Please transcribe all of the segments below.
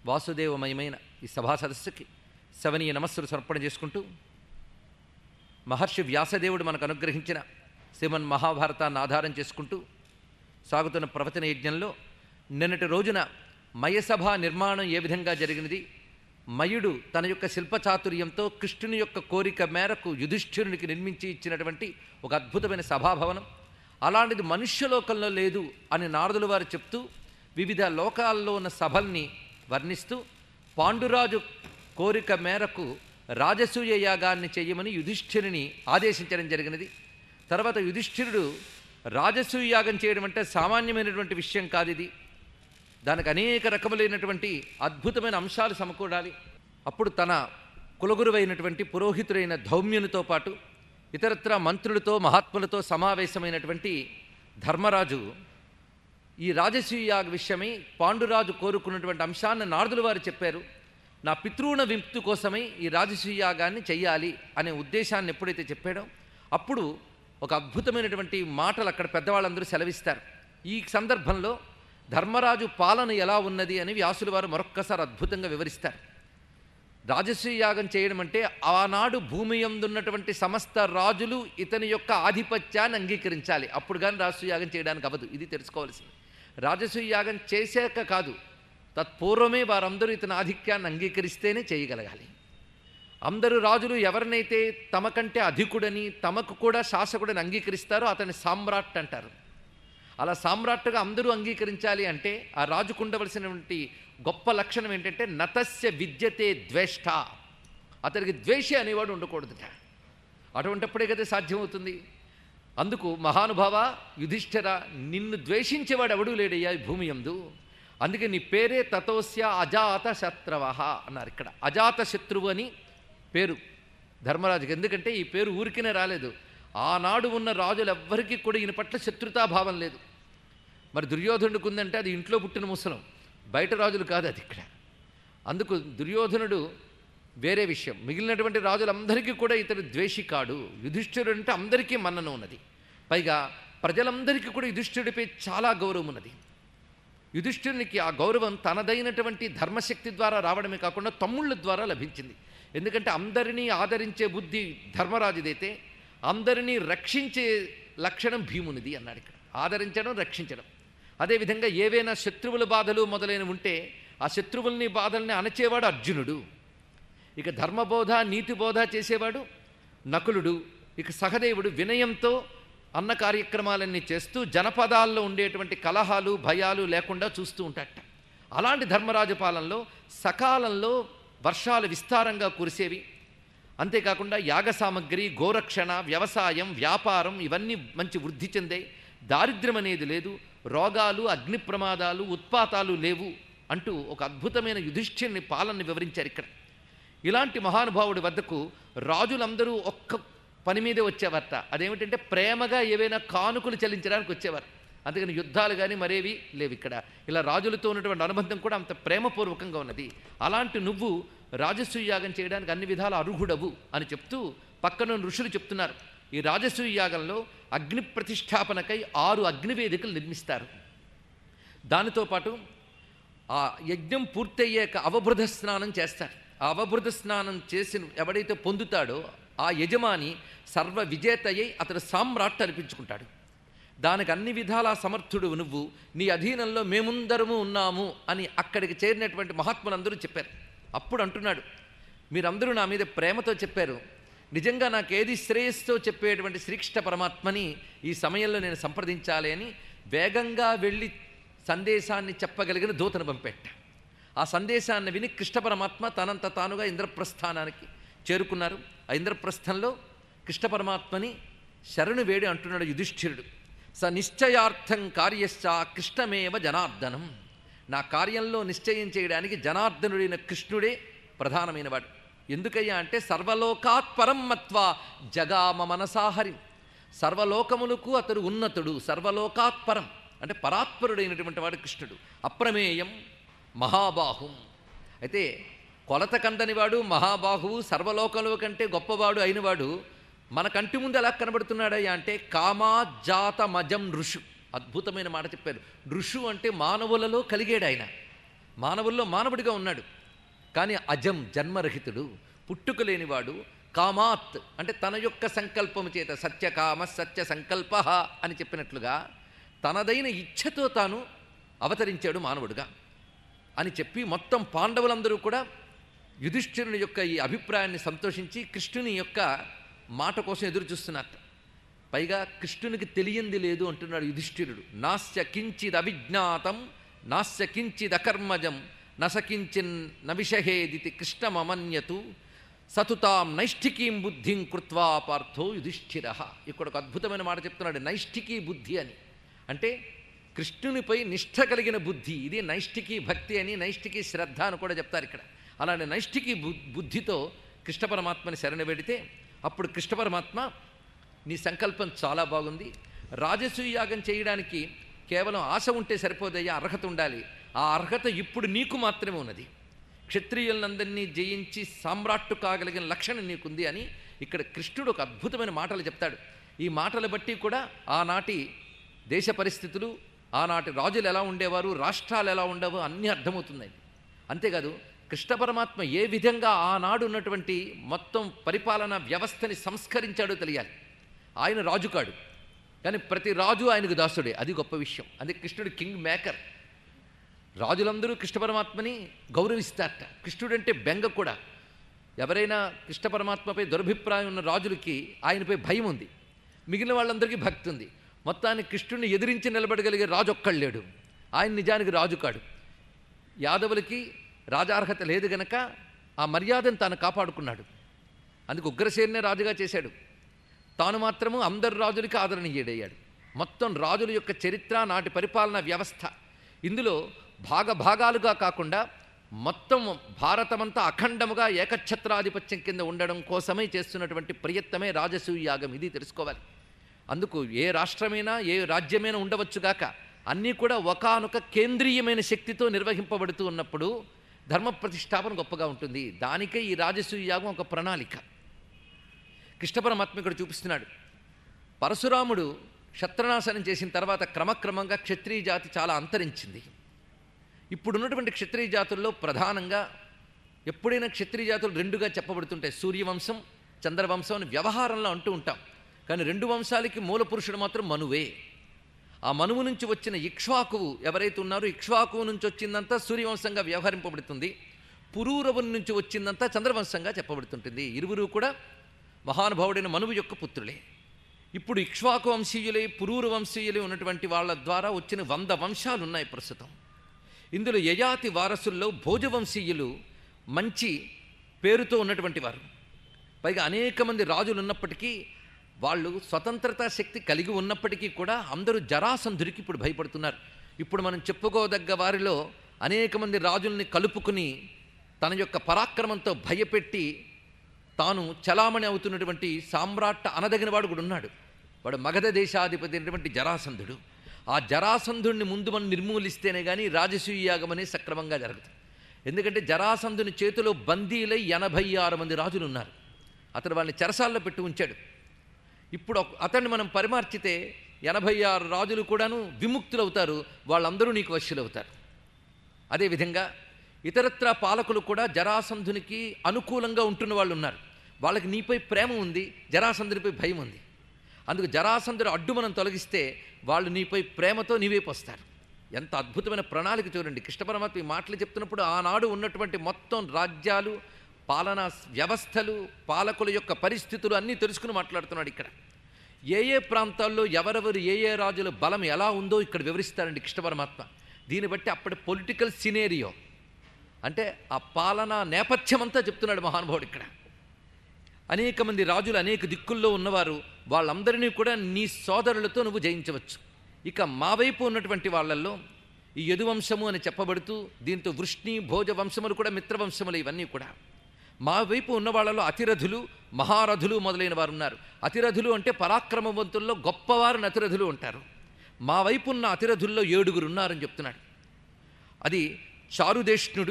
వాసుదేవమయమైన ఈ సభా సదస్సుకి శవనీయ నమస్సులు సమర్పణ చేసుకుంటూ మహర్షి వ్యాసదేవుడు మనకు అనుగ్రహించిన శ్రీమన్ మహాభారతాన్ని ఆధారం చేసుకుంటూ సాగుతున్న ప్రవచన యజ్ఞంలో నిన్నటి రోజున మయసభ నిర్మాణం ఏ విధంగా జరిగినది మయుడు తన యొక్క శిల్పచాతుర్యంతో కృష్ణుని యొక్క కోరిక మేరకు యుధిష్ఠిరునికి నిర్మించి ఇచ్చినటువంటి ఒక అద్భుతమైన సభాభవనం అలాంటిది మనుష్యలోకంలో లేదు అని నారదుల వారు చెప్తూ వివిధ లోకాల్లో ఉన్న సభల్ని వర్ణిస్తూ పాండురాజు కోరిక మేరకు రాజసూయ యాగాన్ని చేయమని యుధిష్ఠిరుని ఆదేశించడం జరిగినది తర్వాత యుధిష్ఠిరుడు రాజసూయ యాగం చేయడం అంటే సామాన్యమైనటువంటి విషయం కాదు ఇది దానికి అనేక రకములైనటువంటి అద్భుతమైన అంశాలు సమకూడాలి అప్పుడు తన కులగురువైనటువంటి పురోహితుడైన ధౌమ్యునితో పాటు ఇతరత్ర మంత్రులతో మహాత్ములతో సమావేశమైనటువంటి ధర్మరాజు ఈ రాజసూయ యాగ విషయమై పాండురాజు కోరుకున్నటువంటి అంశాన్ని నారదుల వారు చెప్పారు నా పితృణ విముక్తి కోసమై ఈ రాజసూయ యాగాన్ని చెయ్యాలి అనే ఉద్దేశాన్ని ఎప్పుడైతే చెప్పాడో అప్పుడు ఒక అద్భుతమైనటువంటి మాటలు అక్కడ పెద్దవాళ్ళందరూ సెలవిస్తారు ఈ సందర్భంలో ధర్మరాజు పాలన ఎలా ఉన్నది అని వ్యాసుల వారు మరొక్కసారి అద్భుతంగా వివరిస్తారు రాజసూయ యాగం చేయడం అంటే ఆనాడు భూమి ఎందున్నటువంటి సమస్త రాజులు ఇతని యొక్క ఆధిపత్యాన్ని అంగీకరించాలి అప్పుడు కానీ రాజసూయ యాగం చేయడానికి అవ్వదు ఇది తెలుసుకోవాల్సింది రాజసూయ యాగం చేశాక కాదు తత్పూర్వమే వారందరూ ఇతని ఆధిక్యాన్ని అంగీకరిస్తేనే చేయగలగాలి అందరూ రాజులు ఎవరినైతే తమ కంటే అధికుడని తమకు కూడా శాసకుడని అంగీకరిస్తారో అతని సామ్రాట్ అంటారు అలా సామ్రాట్టుగా అందరూ అంగీకరించాలి అంటే ఆ రాజుకు ఉండవలసినటువంటి గొప్ప లక్షణం ఏంటంటే నతస్య విద్యతే ద్వేష్ట అతనికి ద్వేషి అనేవాడు ఉండకూడదుట అటువంటిప్పుడే కదా సాధ్యమవుతుంది అందుకు మహానుభావ యుధిష్ఠిర నిన్ను ద్వేషించేవాడు ఎవడూ లేడయ్యా ఈ భూమి ఎందు అందుకే నీ పేరే తతోస్య అజాత శత్రవ అన్నారు ఇక్కడ అజాత శత్రువు అని పేరు ధర్మరాజుకి ఎందుకంటే ఈ పేరు ఊరికినే రాలేదు ఆనాడు ఉన్న రాజులు ఎవ్వరికీ కూడా ఈయన పట్ల శత్రుతాభావం లేదు మరి దుర్యోధనుడికి ఉందంటే అది ఇంట్లో పుట్టిన ముసలం బయట రాజులు కాదు అది ఇక్కడ అందుకు దుర్యోధనుడు వేరే విషయం మిగిలినటువంటి రాజులందరికీ కూడా ఇతడు ద్వేషి కాడు యుధిష్ఠిరుడు అంటే అందరికీ మన్నన ఉన్నది పైగా ప్రజలందరికీ కూడా యుధిష్ఠిరుడిపై చాలా గౌరవం ఉన్నది యుధిష్ఠిరునికి ఆ గౌరవం తనదైనటువంటి ధర్మశక్తి ద్వారా రావడమే కాకుండా తమ్ముళ్ళ ద్వారా లభించింది ఎందుకంటే అందరినీ ఆదరించే బుద్ధి ధర్మరాజుదైతే అందరినీ రక్షించే లక్షణం భీమునిది అన్నాడు ఇక్కడ ఆదరించడం రక్షించడం అదేవిధంగా ఏవైనా శత్రువుల బాధలు మొదలైన ఉంటే ఆ శత్రువుల్ని బాధల్ని అణచేవాడు అర్జునుడు ఇక ధర్మబోధ నీతిబోధ చేసేవాడు నకులుడు ఇక సహదేవుడు వినయంతో అన్న కార్యక్రమాలన్నీ చేస్తూ జనపదాల్లో ఉండేటువంటి కలహాలు భయాలు లేకుండా చూస్తూ ఉంటాడట అలాంటి ధర్మరాజు పాలనలో సకాలంలో వర్షాలు విస్తారంగా కురిసేవి అంతేకాకుండా యాగ సామగ్రి గోరక్షణ వ్యవసాయం వ్యాపారం ఇవన్నీ మంచి వృద్ధి చెందాయి దారిద్ర్యం అనేది లేదు రోగాలు అగ్ని ప్రమాదాలు ఉత్పాతాలు లేవు అంటూ ఒక అద్భుతమైన యుధిష్ఠిర్ని పాలనని వివరించారు ఇక్కడ ఇలాంటి మహానుభావుడి వద్దకు రాజులందరూ ఒక్క పని మీదే వచ్చేవారట అదేమిటంటే ప్రేమగా ఏవైనా కానుకలు చెల్లించడానికి వచ్చేవారు అందుకని యుద్ధాలు కానీ మరేవి లేవు ఇక్కడ ఇలా రాజులతో ఉన్నటువంటి అనుబంధం కూడా అంత ప్రేమపూర్వకంగా ఉన్నది అలాంటి నువ్వు రాజసూయ యాగం చేయడానికి అన్ని విధాల అర్హుడవు అని చెప్తూ పక్కన ఋషులు చెప్తున్నారు ఈ రాజసూయ యాగంలో అగ్ని ప్రతిష్టాపనకై ఆరు అగ్నివేదికలు నిర్మిస్తారు దానితో పాటు ఆ యజ్ఞం పూర్తయ్యాక అవబృధ స్నానం చేస్తారు ఆ అవబృధ స్నానం చేసి ఎవడైతే పొందుతాడో ఆ యజమాని సర్వ విజేతయ్యి అతడు సామ్రాట్ అనిపించుకుంటాడు దానికి అన్ని విధాల సమర్థుడు నువ్వు నీ అధీనంలో మేముందరము ఉన్నాము అని అక్కడికి చేరినటువంటి మహాత్ములందరూ చెప్పారు అప్పుడు అంటున్నాడు మీరందరూ నా మీద ప్రేమతో చెప్పారు నిజంగా నాకు ఏది శ్రేయస్తో చెప్పేటువంటి శ్రీకృష్ణ పరమాత్మని ఈ సమయంలో నేను సంప్రదించాలి అని వేగంగా వెళ్ళి సందేశాన్ని చెప్పగలిగిన దూతను పంపెట్ట ఆ సందేశాన్ని విని కృష్ణ పరమాత్మ తనంత తానుగా ఇంద్రప్రస్థానానికి చేరుకున్నారు ఆ ఇంద్రప్రస్థంలో కృష్ణ పరమాత్మని శరణు వేడి అంటున్నాడు యుధిష్ఠిరుడు స నిశ్చయార్థం కార్యశ్చ కృష్ణమేవ జనార్దనం నా కార్యంలో నిశ్చయం చేయడానికి జనార్దనుడైన కృష్ణుడే ప్రధానమైనవాడు ఎందుకయ్యా అంటే సర్వలోకాత్ పరం మత్వా జగామ మనసాహరి సర్వలోకములకు అతడు ఉన్నతుడు సర్వలోకాత్ పరం అంటే పరాత్పరుడైనటువంటి వాడు కృష్ణుడు అప్రమేయం మహాబాహుం అయితే కొలత కందనివాడు మహాబాహువు సర్వలోకంలో కంటే గొప్పవాడు అయినవాడు మన కంటి ముందు ఎలా కనబడుతున్నాడయ్యా అంటే కామాజాత మజం ఋషు అద్భుతమైన మాట చెప్పారు ఋషు అంటే మానవులలో కలిగాడు ఆయన మానవుల్లో మానవుడిగా ఉన్నాడు కానీ అజం జన్మరహితుడు పుట్టుక లేనివాడు కామాత్ అంటే తన యొక్క సంకల్పము చేత సత్యకామ సత్య సంకల్ప అని చెప్పినట్లుగా తనదైన ఇచ్ఛతో తాను అవతరించాడు మానవుడుగా అని చెప్పి మొత్తం పాండవులందరూ కూడా యుధిష్ఠిరుని యొక్క ఈ అభిప్రాయాన్ని సంతోషించి కృష్ణుని యొక్క మాట కోసం ఎదురు చూస్తున్నట్ట పైగా కృష్ణునికి తెలియంది లేదు అంటున్నాడు యుధిష్ఠిరుడు నాస్య కించిద్ అవిజ్ఞాతం నాస్య కించిద్ అకర్మజం నసకించిన్ నవిషహేదితి కృష్ణమమన్యతు సతుతాం నైష్ఠికీం బుద్ధిం కృత్వా పార్థో యుధిష్ఠిర ఇక్కడ ఒక అద్భుతమైన మాట చెప్తున్నాడు నైష్ఠికీ బుద్ధి అని అంటే కృష్ణునిపై నిష్ఠ కలిగిన బుద్ధి ఇది నైష్ఠికీ భక్తి అని నైష్ఠికీ శ్రద్ధ అని కూడా చెప్తారు ఇక్కడ అలాంటి నైష్ఠికీ బు- బుద్ధితో కృష్ణ పరమాత్మని శరణ వేడితే అప్పుడు కృష్ణ పరమాత్మ నీ సంకల్పం చాలా బాగుంది రాజసూయ యాగం చేయడానికి కేవలం ఆశ ఉంటే సరిపోదయ్యా అర్హత ఉండాలి ఆ అర్హత ఇప్పుడు నీకు మాత్రమే ఉన్నది క్షత్రియులందరినీ జయించి సామ్రాట్టు కాగలిగిన లక్షణం నీకుంది అని ఇక్కడ కృష్ణుడు ఒక అద్భుతమైన మాటలు చెప్తాడు ఈ మాటలు బట్టి కూడా ఆనాటి దేశ పరిస్థితులు ఆనాటి రాజులు ఎలా ఉండేవారు రాష్ట్రాలు ఎలా ఉండేవో అన్నీ అర్థమవుతున్నాయి అంతేకాదు కృష్ణ పరమాత్మ ఏ విధంగా ఆనాడు ఉన్నటువంటి మొత్తం పరిపాలనా వ్యవస్థని సంస్కరించాడో తెలియాలి ఆయన రాజు కాడు కానీ ప్రతి రాజు ఆయనకు దాసుడే అది గొప్ప విషయం అందుకే కృష్ణుడు కింగ్ మేకర్ రాజులందరూ కృష్ణ పరమాత్మని గౌరవిస్తారట కృష్ణుడంటే బెంగ కూడా ఎవరైనా కృష్ణ పరమాత్మపై దురభిప్రాయం ఉన్న రాజులకి ఆయనపై భయం ఉంది మిగిలిన వాళ్ళందరికీ భక్తి ఉంది మొత్తానికి కృష్ణుడిని ఎదిరించి నిలబడగలిగే రాజు ఒక్కడు లేడు ఆయన నిజానికి రాజు కాడు యాదవులకి రాజార్హత లేదు గనక ఆ మర్యాదను తాను కాపాడుకున్నాడు అందుకు ఉగ్రసేనే రాజుగా చేశాడు తాను మాత్రము అందరు రాజులకి ఆదరణీయుడయ్యాడు మొత్తం రాజుల యొక్క చరిత్ర నాటి పరిపాలనా వ్యవస్థ ఇందులో భాగభాగాలుగా కాకుండా మొత్తం భారతమంతా అఖండముగా ఏకఛత్రాధిపత్యం కింద ఉండడం కోసమే చేస్తున్నటువంటి ప్రయత్నమే రాజసూయ యాగం ఇది తెలుసుకోవాలి అందుకు ఏ రాష్ట్రమైనా ఏ రాజ్యమైనా ఉండవచ్చుగాక అన్నీ కూడా ఒకానొక కేంద్రీయమైన శక్తితో నిర్వహింపబడుతూ ఉన్నప్పుడు ధర్మ ప్రతిష్టాపన గొప్పగా ఉంటుంది దానికే ఈ రాజసూయ యాగం ఒక ప్రణాళిక కృష్ణ పరమాత్మ ఇక్కడ చూపిస్తున్నాడు పరశురాముడు శత్రునాశనం చేసిన తర్వాత క్రమక్రమంగా క్షత్రియ జాతి చాలా అంతరించింది ఇప్పుడున్నటువంటి క్షత్రియ జాతుల్లో ప్రధానంగా ఎప్పుడైనా క్షత్రియ జాతులు రెండుగా చెప్పబడుతుంటాయి సూర్యవంశం చంద్రవంశం అని వ్యవహారంలో అంటూ ఉంటాం కానీ రెండు వంశాలకి మూల పురుషుడు మాత్రం మనువే ఆ మనువు నుంచి వచ్చిన ఇక్ష్వాకువు ఎవరైతే ఉన్నారో ఇక్ష్వాకువు నుంచి వచ్చిందంతా సూర్యవంశంగా వ్యవహరింపబడుతుంది పురూరవుని నుంచి వచ్చిందంతా చంద్రవంశంగా చెప్పబడుతుంటుంది ఇరువురు కూడా మహానుభావుడైన మనువు యొక్క పుత్రులే ఇప్పుడు ఇక్ష్వాకు వంశీయులై పురూరు వంశీయులై ఉన్నటువంటి వాళ్ళ ద్వారా వచ్చిన వంద వంశాలు ఉన్నాయి ప్రస్తుతం ఇందులో యయాతి వారసుల్లో భోజవంశీయులు మంచి పేరుతో ఉన్నటువంటి వారు పైగా అనేక మంది రాజులు ఉన్నప్పటికీ వాళ్ళు స్వతంత్రతా శక్తి కలిగి ఉన్నప్పటికీ కూడా అందరూ జరాసంధుడికి ఇప్పుడు భయపడుతున్నారు ఇప్పుడు మనం చెప్పుకోదగ్గ వారిలో అనేక మంది రాజుల్ని కలుపుకుని తన యొక్క పరాక్రమంతో భయపెట్టి తాను చలామణి అవుతున్నటువంటి సామ్రాట్ అనదగిన వాడు కూడా ఉన్నాడు వాడు మగధ దేశాధిపతి అయినటువంటి జరాసంధుడు ఆ జరాసంధుడిని ముందు మనం నిర్మూలిస్తేనే కానీ రాజసూయ యాగం అనేది సక్రమంగా జరుగుతుంది ఎందుకంటే జరాసంధుని చేతిలో బందీలై ఎనభై ఆరు మంది రాజులు ఉన్నారు అతడు వాళ్ళని చెరసాల్లో పెట్టి ఉంచాడు ఇప్పుడు ఒక- అతన్ని మనం పరిమార్చితే ఎనభై ఆరు రాజులు కూడాను విముక్తులవుతారు వాళ్ళందరూ నీకు వశ్యులవుతారు అదేవిధంగా ఇతరత్ర పాలకులు కూడా జరాసంధునికి అనుకూలంగా ఉంటున్న వాళ్ళు ఉన్నారు వాళ్ళకి నీపై ప్రేమ ఉంది జరాసంధునిపై భయం ఉంది అందుకు జరాసంధుడు అడ్డు మనం తొలగిస్తే వాళ్ళు నీపై ప్రేమతో నీవైపు వస్తారు ఎంత అద్భుతమైన ప్రణాళిక చూడండి కృష్ణ పరమాత్మ ఈ మాటలు చెప్తున్నప్పుడు ఆనాడు ఉన్నటువంటి మొత్తం రాజ్యాలు పాలనా వ్యవస్థలు పాలకుల యొక్క పరిస్థితులు అన్నీ తెలుసుకుని మాట్లాడుతున్నాడు ఇక్కడ ఏ ఏ ప్రాంతాల్లో ఎవరెవరు ఏ ఏ రాజుల బలం ఎలా ఉందో ఇక్కడ వివరిస్తారండి కృష్ణ పరమాత్మ దీన్ని బట్టి అప్పటి పొలిటికల్ సినేరియో అంటే ఆ పాలనా నేపథ్యం అంతా చెప్తున్నాడు మహానుభావుడు ఇక్కడ అనేక మంది రాజులు అనేక దిక్కుల్లో ఉన్నవారు వాళ్ళందరినీ కూడా నీ సోదరులతో నువ్వు జయించవచ్చు ఇక మా వైపు ఉన్నటువంటి వాళ్ళల్లో ఈ యదువంశము అని చెప్పబడుతూ దీంతో వృష్ణి భోజ వంశములు కూడా మిత్రవంశములు ఇవన్నీ కూడా మా వైపు ఉన్న వాళ్ళలో అతిరథులు మహారథులు మొదలైన వారు ఉన్నారు అతిరథులు అంటే పరాక్రమవంతుల్లో గొప్పవారు అతిరథులు ఉంటారు మా వైపు ఉన్న అతిరథుల్లో ఏడుగురు ఉన్నారని చెప్తున్నాడు అది చారుదేష్ణుడు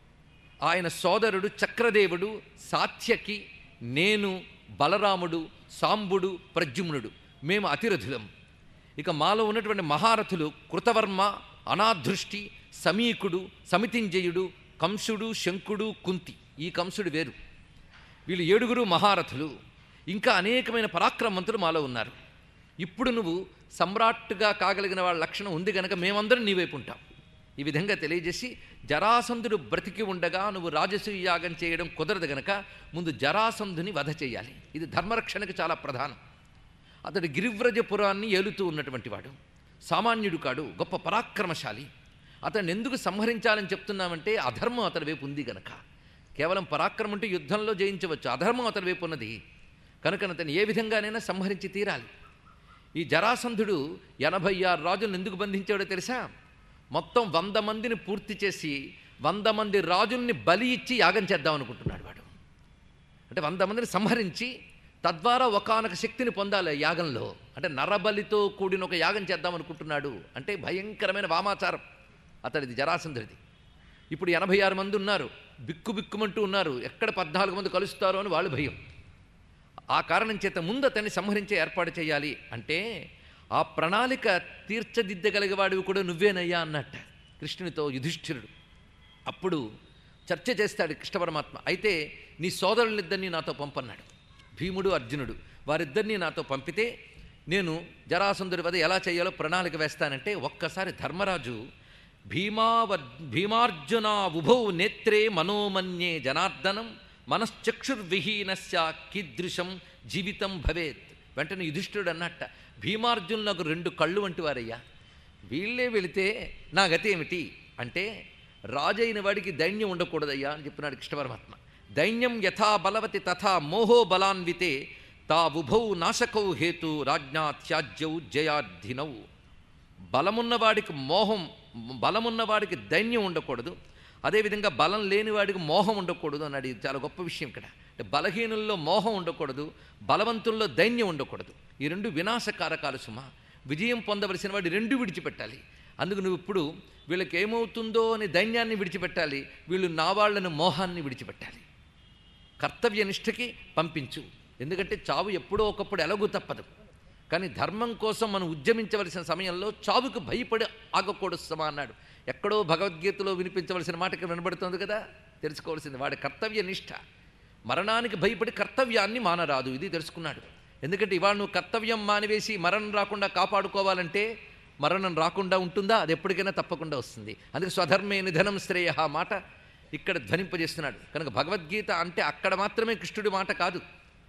ఆయన సోదరుడు చక్రదేవుడు సాత్యకి నేను బలరాముడు సాంబుడు ప్రద్యుమ్నుడు మేము అతిరథులం ఇక మాలో ఉన్నటువంటి మహారథులు కృతవర్మ అనాదృష్టి సమీకుడు సమితింజయుడు కంసుడు శంకుడు కుంతి ఈ కంసుడు వేరు వీళ్ళు ఏడుగురు మహారథులు ఇంకా అనేకమైన పరాక్రమవంతులు మాలో ఉన్నారు ఇప్పుడు నువ్వు సమ్రాట్టుగా కాగలిగిన వాళ్ళ లక్షణం ఉంది గనక మేమందరం నీ వైపు ఉంటాం ఈ విధంగా తెలియజేసి జరాసంధుడు బ్రతికి ఉండగా నువ్వు రాజసూయ యాగం చేయడం కుదరదు గనక ముందు జరాసంధుని వధ చేయాలి ఇది ధర్మరక్షణకు చాలా ప్రధానం అతడు గిరివ్రజపురాన్ని ఏలుతూ ఉన్నటువంటి వాడు సామాన్యుడు కాడు గొప్ప పరాక్రమశాలి అతన్ని ఎందుకు సంహరించాలని చెప్తున్నామంటే అధర్మం అతని వైపు ఉంది గనక కేవలం పరాక్రమం అంటే యుద్ధంలో జయించవచ్చు అధర్మం అతని వైపు ఉన్నది కనుక అతను ఏ విధంగానైనా సంహరించి తీరాలి ఈ జరాసంధుడు ఎనభై ఆరు రాజులను ఎందుకు బంధించాడో తెలుసా మొత్తం వంద మందిని పూర్తి చేసి వంద మంది రాజుల్ని బలి ఇచ్చి యాగం చేద్దాం అనుకుంటున్నాడు వాడు అంటే వంద మందిని సంహరించి తద్వారా ఒకానొక శక్తిని పొందాలి ఆ యాగంలో అంటే నరబలితో కూడిన ఒక యాగం చేద్దాం అనుకుంటున్నాడు అంటే భయంకరమైన వామాచారం అతడిది జరాసంధుడిది ఇప్పుడు ఎనభై ఆరు మంది ఉన్నారు బిక్కు బిక్కుమంటూ ఉన్నారు ఎక్కడ పద్నాలుగు మంది కలుస్తారో అని వాళ్ళు భయం ఆ కారణం చేత ముందు అతన్ని సంహరించే ఏర్పాటు చేయాలి అంటే ఆ ప్రణాళిక తీర్చదిద్దగలిగేవాడివి కూడా నువ్వేనయ్యా అన్నట్ట కృష్ణునితో యుధిష్ఠిరుడు అప్పుడు చర్చ చేస్తాడు కృష్ణ పరమాత్మ అయితే నీ సోదరులిద్దరినీ నాతో పంపన్నాడు భీముడు అర్జునుడు వారిద్దరినీ నాతో పంపితే నేను జరాసంధుడి వద ఎలా చేయాలో ప్రణాళిక వేస్తానంటే ఒక్కసారి ధర్మరాజు భీమావ భీమార్జున ఉభౌ నేత్రే మనోమన్యే జనార్దనం మనశ్చక్షుర్విహీనస్య కీదృశం జీవితం భవేత్ వెంటనే యుధిష్ఠుడు అన్నట్ట భీమార్జునులు నాకు రెండు కళ్ళు వంటి వారయ్యా వీళ్ళే వెళితే నా గతి ఏమిటి అంటే రాజైన వాడికి దైన్యం ఉండకూడదయ్యా అని చెప్పినాడు కృష్ణ పరమాత్మ దైన్యం యథా బలవతి తథా మోహో బలాన్వితే తా ఉభౌ నాశకౌ హేతు రాజ్ఞా త్యాజ్యౌ జయార్థినౌ బలమున్నవాడికి మోహం బలమున్నవాడికి దైన్యం ఉండకూడదు అదేవిధంగా బలం లేనివాడికి మోహం ఉండకూడదు అన్నాడు ఇది చాలా గొప్ప విషయం ఇక్కడ అంటే బలహీనుల్లో మోహం ఉండకూడదు బలవంతుల్లో దైన్యం ఉండకూడదు ఈ రెండు వినాశకారకాలు సుమా విజయం పొందవలసిన వాడి రెండు విడిచిపెట్టాలి అందుకు నువ్వు ఇప్పుడు వీళ్ళకి ఏమవుతుందో అని దైన్యాన్ని విడిచిపెట్టాలి వీళ్ళు నా వాళ్ళను మోహాన్ని విడిచిపెట్టాలి కర్తవ్య నిష్ఠకి పంపించు ఎందుకంటే చావు ఎప్పుడో ఒకప్పుడు ఎలాగూ తప్పదు కానీ ధర్మం కోసం మనం ఉద్యమించవలసిన సమయంలో చావుకు భయపడి ఆగకూడదు సమా అన్నాడు ఎక్కడో భగవద్గీతలో వినిపించవలసిన మాట ఇక్కడ వినబడుతుంది కదా తెలుసుకోవాల్సింది వాడి కర్తవ్య నిష్ఠ మరణానికి భయపడి కర్తవ్యాన్ని మానరాదు ఇది తెలుసుకున్నాడు ఎందుకంటే ఇవాళ నువ్వు కర్తవ్యం మానివేసి మరణం రాకుండా కాపాడుకోవాలంటే మరణం రాకుండా ఉంటుందా అది ఎప్పటికైనా తప్పకుండా వస్తుంది అందుకే స్వధర్మే నిధనం శ్రేయ ఆ మాట ఇక్కడ ధ్వనింపజేస్తున్నాడు కనుక భగవద్గీత అంటే అక్కడ మాత్రమే కృష్ణుడి మాట కాదు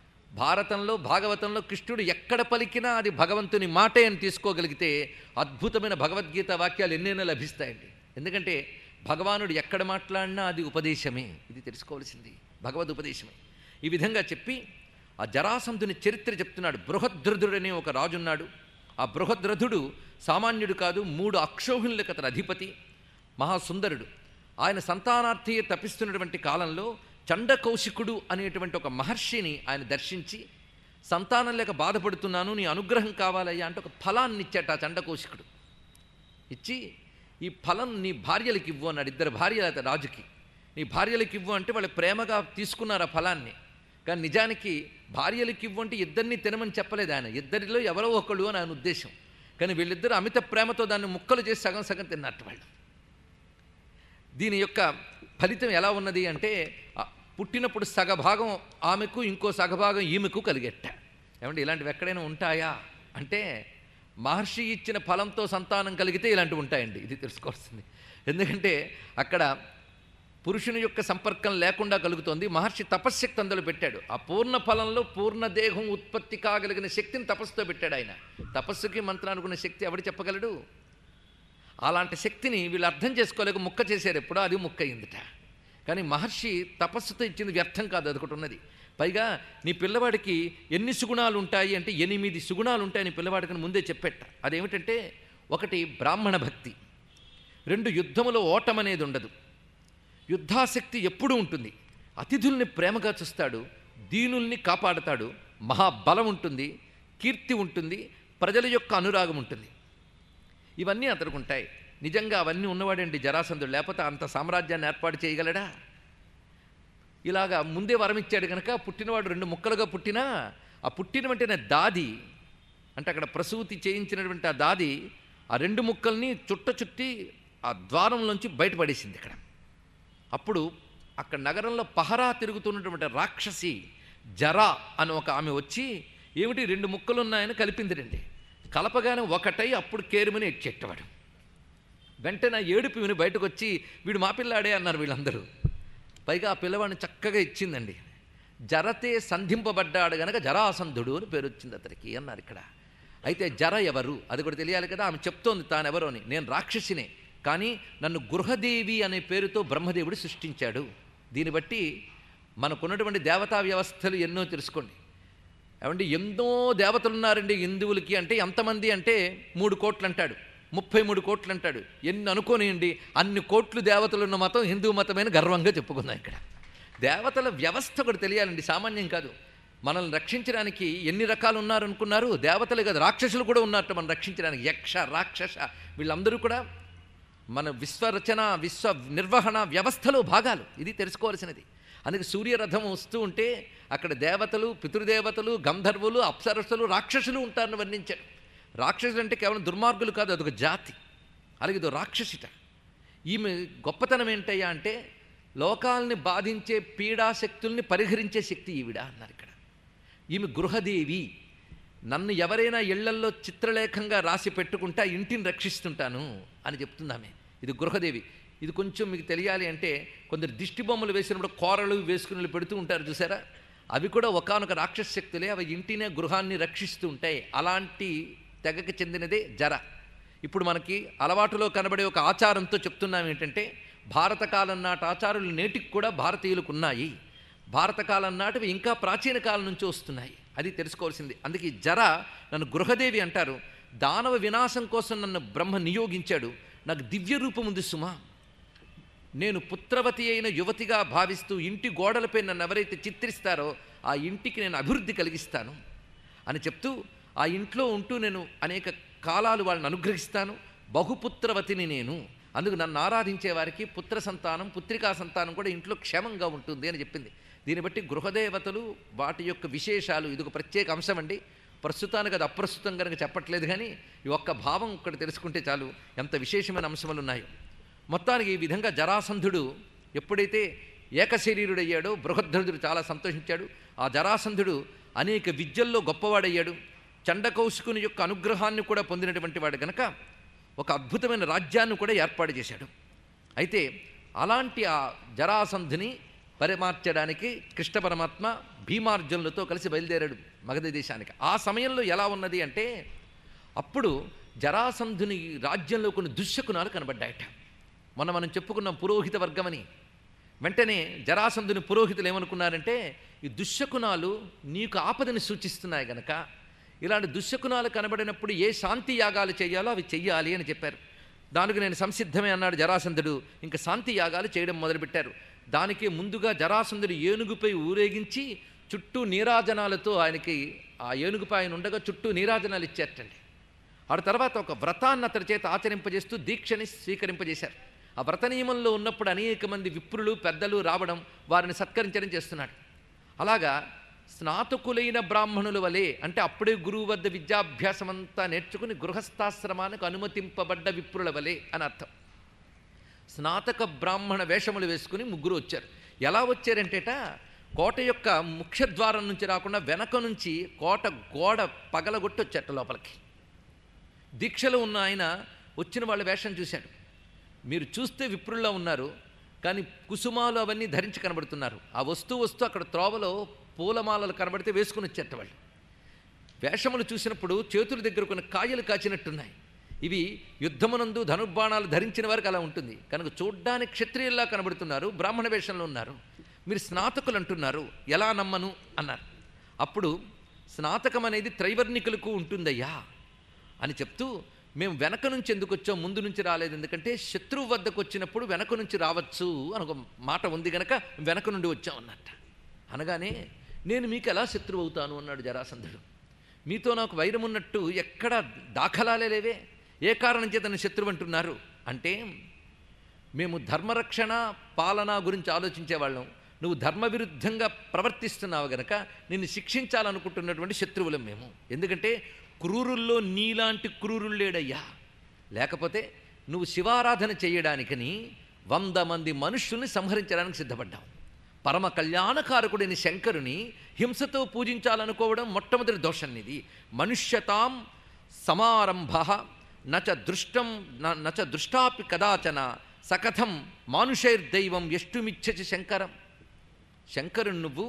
భారతంలో భాగవతంలో కృష్ణుడు ఎక్కడ పలికినా అది భగవంతుని మాటే అని తీసుకోగలిగితే అద్భుతమైన భగవద్గీత వాక్యాలు ఎన్నైనా లభిస్తాయండి ఎందుకంటే భగవానుడు ఎక్కడ మాట్లాడినా అది ఉపదేశమే ఇది తెలుసుకోవాల్సింది భగవద్ ఉపదేశమే ఈ విధంగా చెప్పి ఆ జరాసంధుని చరిత్ర చెప్తున్నాడు బృహద్రథుడనే ఒక రాజున్నాడు ఆ బృహద్రథుడు సామాన్యుడు కాదు మూడు అక్షోహిణులకు అతని అధిపతి మహాసుందరుడు ఆయన సంతానార్థి తప్పిస్తున్నటువంటి కాలంలో చండకౌశికుడు అనేటువంటి ఒక మహర్షిని ఆయన దర్శించి సంతానం లేక బాధపడుతున్నాను నీ అనుగ్రహం కావాలయ్యా అంటే ఒక ఫలాన్ని ఇచ్చాట ఆ చండకౌశికుడు ఇచ్చి ఈ ఫలం నీ భార్యలకు ఇవ్వు అన్నాడు ఇద్దరు భార్యలు అతను రాజుకి నీ భార్యలకు ఇవ్వు అంటే వాళ్ళు ప్రేమగా తీసుకున్నారు ఆ ఫలాన్ని కానీ నిజానికి భార్యలకు ఇవ్వు అంటే ఇద్దరిని తినమని చెప్పలేదు ఆయన ఇద్దరిలో ఎవరో ఒకళ్ళు అని ఆయన ఉద్దేశం కానీ వీళ్ళిద్దరూ అమిత ప్రేమతో దాన్ని ముక్కలు చేసి సగం సగం తిన్నట్టు వాళ్ళు దీని యొక్క ఫలితం ఎలా ఉన్నది అంటే ఆ పుట్టినప్పుడు సగభాగం ఆమెకు ఇంకో సగభాగం ఈమెకు కలిగెట్ట ఏమంటే ఇలాంటివి ఎక్కడైనా ఉంటాయా అంటే మహర్షి ఇచ్చిన ఫలంతో సంతానం కలిగితే ఇలాంటివి ఉంటాయండి ఇది తెలుసుకోవాల్సింది ఎందుకంటే అక్కడ పురుషుని యొక్క సంపర్కం లేకుండా కలుగుతోంది మహర్షి తపశ్శక్తి అందులో పెట్టాడు ఆ పూర్ణ ఫలంలో పూర్ణ దేహం ఉత్పత్తి కాగలిగిన శక్తిని తపస్సుతో పెట్టాడు ఆయన తపస్సుకి మంత్రానికి ఉన్న శక్తి ఎవడు చెప్పగలడు అలాంటి శక్తిని వీళ్ళు అర్థం చేసుకోలేక ముక్క చేశారు ఎప్పుడో అది ముక్క అయిందిట కానీ మహర్షి తపస్సుతో ఇచ్చింది వ్యర్థం కాదు అది ఒకటి ఉన్నది పైగా నీ పిల్లవాడికి ఎన్ని సుగుణాలు ఉంటాయి అంటే ఎనిమిది సుగుణాలు ఉంటాయని పిల్లవాడికి ముందే చెప్పెట్ట అదేమిటంటే ఒకటి బ్రాహ్మణ భక్తి రెండు యుద్ధములో ఓటం అనేది ఉండదు యుద్ధాశక్తి ఎప్పుడూ ఉంటుంది అతిథుల్ని ప్రేమగా చూస్తాడు దీనుల్ని కాపాడతాడు మహాబలం ఉంటుంది కీర్తి ఉంటుంది ప్రజల యొక్క అనురాగం ఉంటుంది ఇవన్నీ అతనికి ఉంటాయి నిజంగా అవన్నీ ఉన్నవాడండి జరాసంధుడు లేకపోతే అంత సామ్రాజ్యాన్ని ఏర్పాటు చేయగలడా ఇలాగా ముందే వరం ఇచ్చాడు కనుక పుట్టినవాడు రెండు ముక్కలుగా పుట్టినా ఆ పుట్టిన వెంటనే దాది అంటే అక్కడ ప్రసూతి చేయించినటువంటి ఆ దాది ఆ రెండు ముక్కల్ని చుట్ట చుట్టి ఆ ద్వారంలోంచి బయటపడేసింది ఇక్కడ అప్పుడు అక్కడ నగరంలో పహరా తిరుగుతున్నటువంటి రాక్షసి జరా అని ఒక ఆమె వచ్చి ఏమిటి రెండు ముక్కలు ఉన్నాయని కలిపింది రండి కలపగానే ఒకటై అప్పుడు కేరుమని ఎచ్చెట్టవాడు వెంటనే ఏడుపు విని బయటకు వచ్చి వీడు మా పిల్లాడే అన్నారు వీళ్ళందరూ పైగా ఆ పిల్లవాడిని చక్కగా ఇచ్చిందండి జరతే సంధింపబడ్డాడు గనక జరాసంధుడు అని పేరు వచ్చింది అతనికి అన్నారు ఇక్కడ అయితే జర ఎవరు అది కూడా తెలియాలి కదా ఆమె చెప్తోంది తానెవరు అని నేను రాక్షసినే కానీ నన్ను గృహదేవి అనే పేరుతో బ్రహ్మదేవుడు సృష్టించాడు దీన్ని బట్టి మనకున్నటువంటి దేవతా వ్యవస్థలు ఎన్నో తెలుసుకోండి ఏమండి ఎన్నో దేవతలు ఉన్నారండి హిందువులకి అంటే ఎంతమంది అంటే మూడు కోట్లు అంటాడు ముప్పై మూడు కోట్లు అంటాడు ఎన్ని అనుకోనియండి అన్ని కోట్లు దేవతలు ఉన్న మతం హిందూ మతమైన గర్వంగా చెప్పుకుందాం ఇక్కడ దేవతల వ్యవస్థ కూడా తెలియాలండి సామాన్యం కాదు మనల్ని రక్షించడానికి ఎన్ని రకాలు ఉన్నారు అనుకున్నారు దేవతలే కాదు రాక్షసులు కూడా ఉన్నారట మనం రక్షించడానికి యక్ష రాక్షస వీళ్ళందరూ కూడా మన విశ్వరచన విశ్వ నిర్వహణ వ్యవస్థలో భాగాలు ఇది తెలుసుకోవాల్సినది అందుకే సూర్యరథం వస్తూ ఉంటే అక్కడ దేవతలు పితృదేవతలు గంధర్వులు అప్సరస్సులు రాక్షసులు ఉంటారని వర్ణించాడు రాక్షసులు అంటే కేవలం దుర్మార్గులు కాదు అదొక జాతి అలాగే ఇదో రాక్షసిట ఈమె గొప్పతనం ఏంటయ్యా అంటే లోకాల్ని బాధించే పీడాశక్తుల్ని పరిహరించే శక్తి ఈవిడ అన్నారు ఇక్కడ ఈమె గృహదేవి నన్ను ఎవరైనా ఇళ్లల్లో చిత్రలేఖంగా రాసి పెట్టుకుంటే ఆ ఇంటిని రక్షిస్తుంటాను అని చెప్తుందామె ఇది గృహదేవి ఇది కొంచెం మీకు తెలియాలి అంటే కొందరు దిష్టి బొమ్మలు వేసినప్పుడు కూరలు వేసుకుని పెడుతూ ఉంటారు చూసారా అవి కూడా ఒకనొక రాక్షస శక్తులే అవి ఇంటినే గృహాన్ని రక్షిస్తూ ఉంటాయి అలాంటి తెగకి చెందినదే జర ఇప్పుడు మనకి అలవాటులో కనబడే ఒక ఆచారంతో చెప్తున్నాం ఏంటంటే భారత కాలం నాటి ఆచారాలు నేటికి కూడా భారతీయులకు ఉన్నాయి భారత కాలం నాటివి ఇంకా ప్రాచీన కాలం నుంచి వస్తున్నాయి అది తెలుసుకోవాల్సింది అందుకే ఈ జర నన్ను గృహదేవి అంటారు దానవ వినాశం కోసం నన్ను బ్రహ్మ నియోగించాడు నాకు దివ్య రూపం ఉంది సుమా నేను పుత్రవతి అయిన యువతిగా భావిస్తూ ఇంటి గోడలపై నన్ను ఎవరైతే చిత్రిస్తారో ఆ ఇంటికి నేను అభివృద్ధి కలిగిస్తాను అని చెప్తూ ఆ ఇంట్లో ఉంటూ నేను అనేక కాలాలు వాళ్ళని అనుగ్రహిస్తాను బహుపుత్రవతిని నేను అందుకు నన్ను ఆరాధించే వారికి పుత్ర సంతానం పుత్రికా సంతానం కూడా ఇంట్లో క్షేమంగా ఉంటుంది అని చెప్పింది దీన్ని బట్టి గృహదేవతలు వాటి యొక్క విశేషాలు ఇది ఒక ప్రత్యేక అంశం అండి ప్రస్తుతానికి అది అప్రస్తుతం కనుక చెప్పట్లేదు కానీ ఈ ఒక్క భావం ఒకటి తెలుసుకుంటే చాలు ఎంత విశేషమైన అంశములు ఉన్నాయో మొత్తానికి ఈ విధంగా జరాసంధుడు ఎప్పుడైతే ఏకశరీరుడయ్యాడో బృహద్రథుడు చాలా సంతోషించాడు ఆ జరాసంధుడు అనేక విద్యల్లో గొప్పవాడయ్యాడు చండకౌశికుని యొక్క అనుగ్రహాన్ని కూడా పొందినటువంటి వాడు గనక ఒక అద్భుతమైన రాజ్యాన్ని కూడా ఏర్పాటు చేశాడు అయితే అలాంటి ఆ జరాసంధుని పరిమార్చడానికి కృష్ణ పరమాత్మ భీమార్జునులతో కలిసి బయలుదేరాడు మగధ దేశానికి ఆ సమయంలో ఎలా ఉన్నది అంటే అప్పుడు జరాసంధుని రాజ్యంలో కొన్ని దుశ్శకునాలు కనబడ్డాయట మొన్న మనం చెప్పుకున్నాం పురోహిత వర్గమని వెంటనే జరాసంధుని పురోహితులు ఏమనుకున్నారంటే ఈ దుశ్శకునాలు నీకు ఆపదని సూచిస్తున్నాయి గనక ఇలాంటి దుశ్శకునాలు కనబడినప్పుడు ఏ శాంతి యాగాలు చేయాలో అవి చెయ్యాలి అని చెప్పారు దానికి నేను సంసిద్ధమే అన్నాడు జరాసంధుడు ఇంకా శాంతి యాగాలు చేయడం మొదలుపెట్టారు దానికి ముందుగా జరాసంధుడు ఏనుగుపై ఊరేగించి చుట్టూ నీరాజనాలతో ఆయనకి ఆ ఏనుగుపై ఆయన ఉండగా చుట్టూ నీరాజనాలు ఇచ్చేటండి ఆ తర్వాత ఒక వ్రతాన్ని అతడి చేత ఆచరింపజేస్తూ దీక్షని స్వీకరింపజేశారు ఆ వ్రత నియమంలో ఉన్నప్పుడు అనేక మంది విప్రులు పెద్దలు రావడం వారిని సత్కరించడం చేస్తున్నాడు అలాగా స్నాతకులైన బ్రాహ్మణుల వలె అంటే అప్పుడే గురువు వద్ద విద్యాభ్యాసం అంతా నేర్చుకుని గృహస్థాశ్రమానికి అనుమతింపబడ్డ విప్రుల వలె అని అర్థం స్నాతక బ్రాహ్మణ వేషములు వేసుకుని ముగ్గురు వచ్చారు ఎలా వచ్చారంటేట కోట యొక్క ముఖ్య ద్వారం నుంచి రాకుండా వెనక నుంచి కోట గోడ పగలగొట్టి వచ్చారట లోపలికి దీక్షలో ఉన్న ఆయన వచ్చిన వాళ్ళ వేషం చూశాడు మీరు చూస్తే విప్రుల్లో ఉన్నారు కానీ కుసుమాలు అవన్నీ ధరించి కనబడుతున్నారు ఆ వస్తువు వస్తూ అక్కడ త్రోవలో పూలమాలలు కనబడితే వేసుకుని వచ్చేట వాళ్ళు వేషములు చూసినప్పుడు చేతుల దగ్గర కొన్ని కాయలు కాచినట్టున్నాయి ఇవి యుద్ధమునందు ధనుర్బాణాలు ధరించిన వారికి అలా ఉంటుంది కనుక చూడ్డానికి క్షత్రియుల్లా కనబడుతున్నారు బ్రాహ్మణ వేషంలో ఉన్నారు మీరు స్నాతకులు అంటున్నారు ఎలా నమ్మను అన్నారు అప్పుడు స్నాతకం అనేది త్రైవర్ణికులకు ఉంటుందయ్యా అని చెప్తూ మేము వెనక నుంచి ఎందుకు వచ్చాం ముందు నుంచి రాలేదు ఎందుకంటే శత్రువు వద్దకు వచ్చినప్పుడు వెనక నుంచి రావచ్చు అని ఒక మాట ఉంది గనక వెనక నుండి వచ్చాం అన్నట్ట అనగానే నేను మీకు ఎలా శత్రువు అవుతాను అన్నాడు జరాసంధుడు మీతో నాకు వైరం ఉన్నట్టు ఎక్కడ దాఖలాలే లేవే ఏ కారణం చేత నన్ను శత్రువు అంటున్నారు అంటే మేము ధర్మరక్షణ పాలన గురించి ఆలోచించేవాళ్ళం నువ్వు ధర్మ విరుద్ధంగా ప్రవర్తిస్తున్నావు గనక నిన్ను శిక్షించాలనుకుంటున్నటువంటి శత్రువులం మేము ఎందుకంటే క్రూరుల్లో నీలాంటి క్రూరులు లేడయ్యా లేకపోతే నువ్వు శివారాధన చేయడానికని వంద మంది మనుష్యుల్ని సంహరించడానికి సిద్ధపడ్డావు పరమ కళ్యాణకారకుడిని శంకరుని హింసతో పూజించాలనుకోవడం మొట్టమొదటి దోషం ఇది మనుష్యతాం సమారంభ నచ దృష్టం న- నచ దృష్టాపి కదాచన సకథం మానుషైర్దైవం ఎష్టుమిచ్చచి శంకరం శంకరుని నువ్వు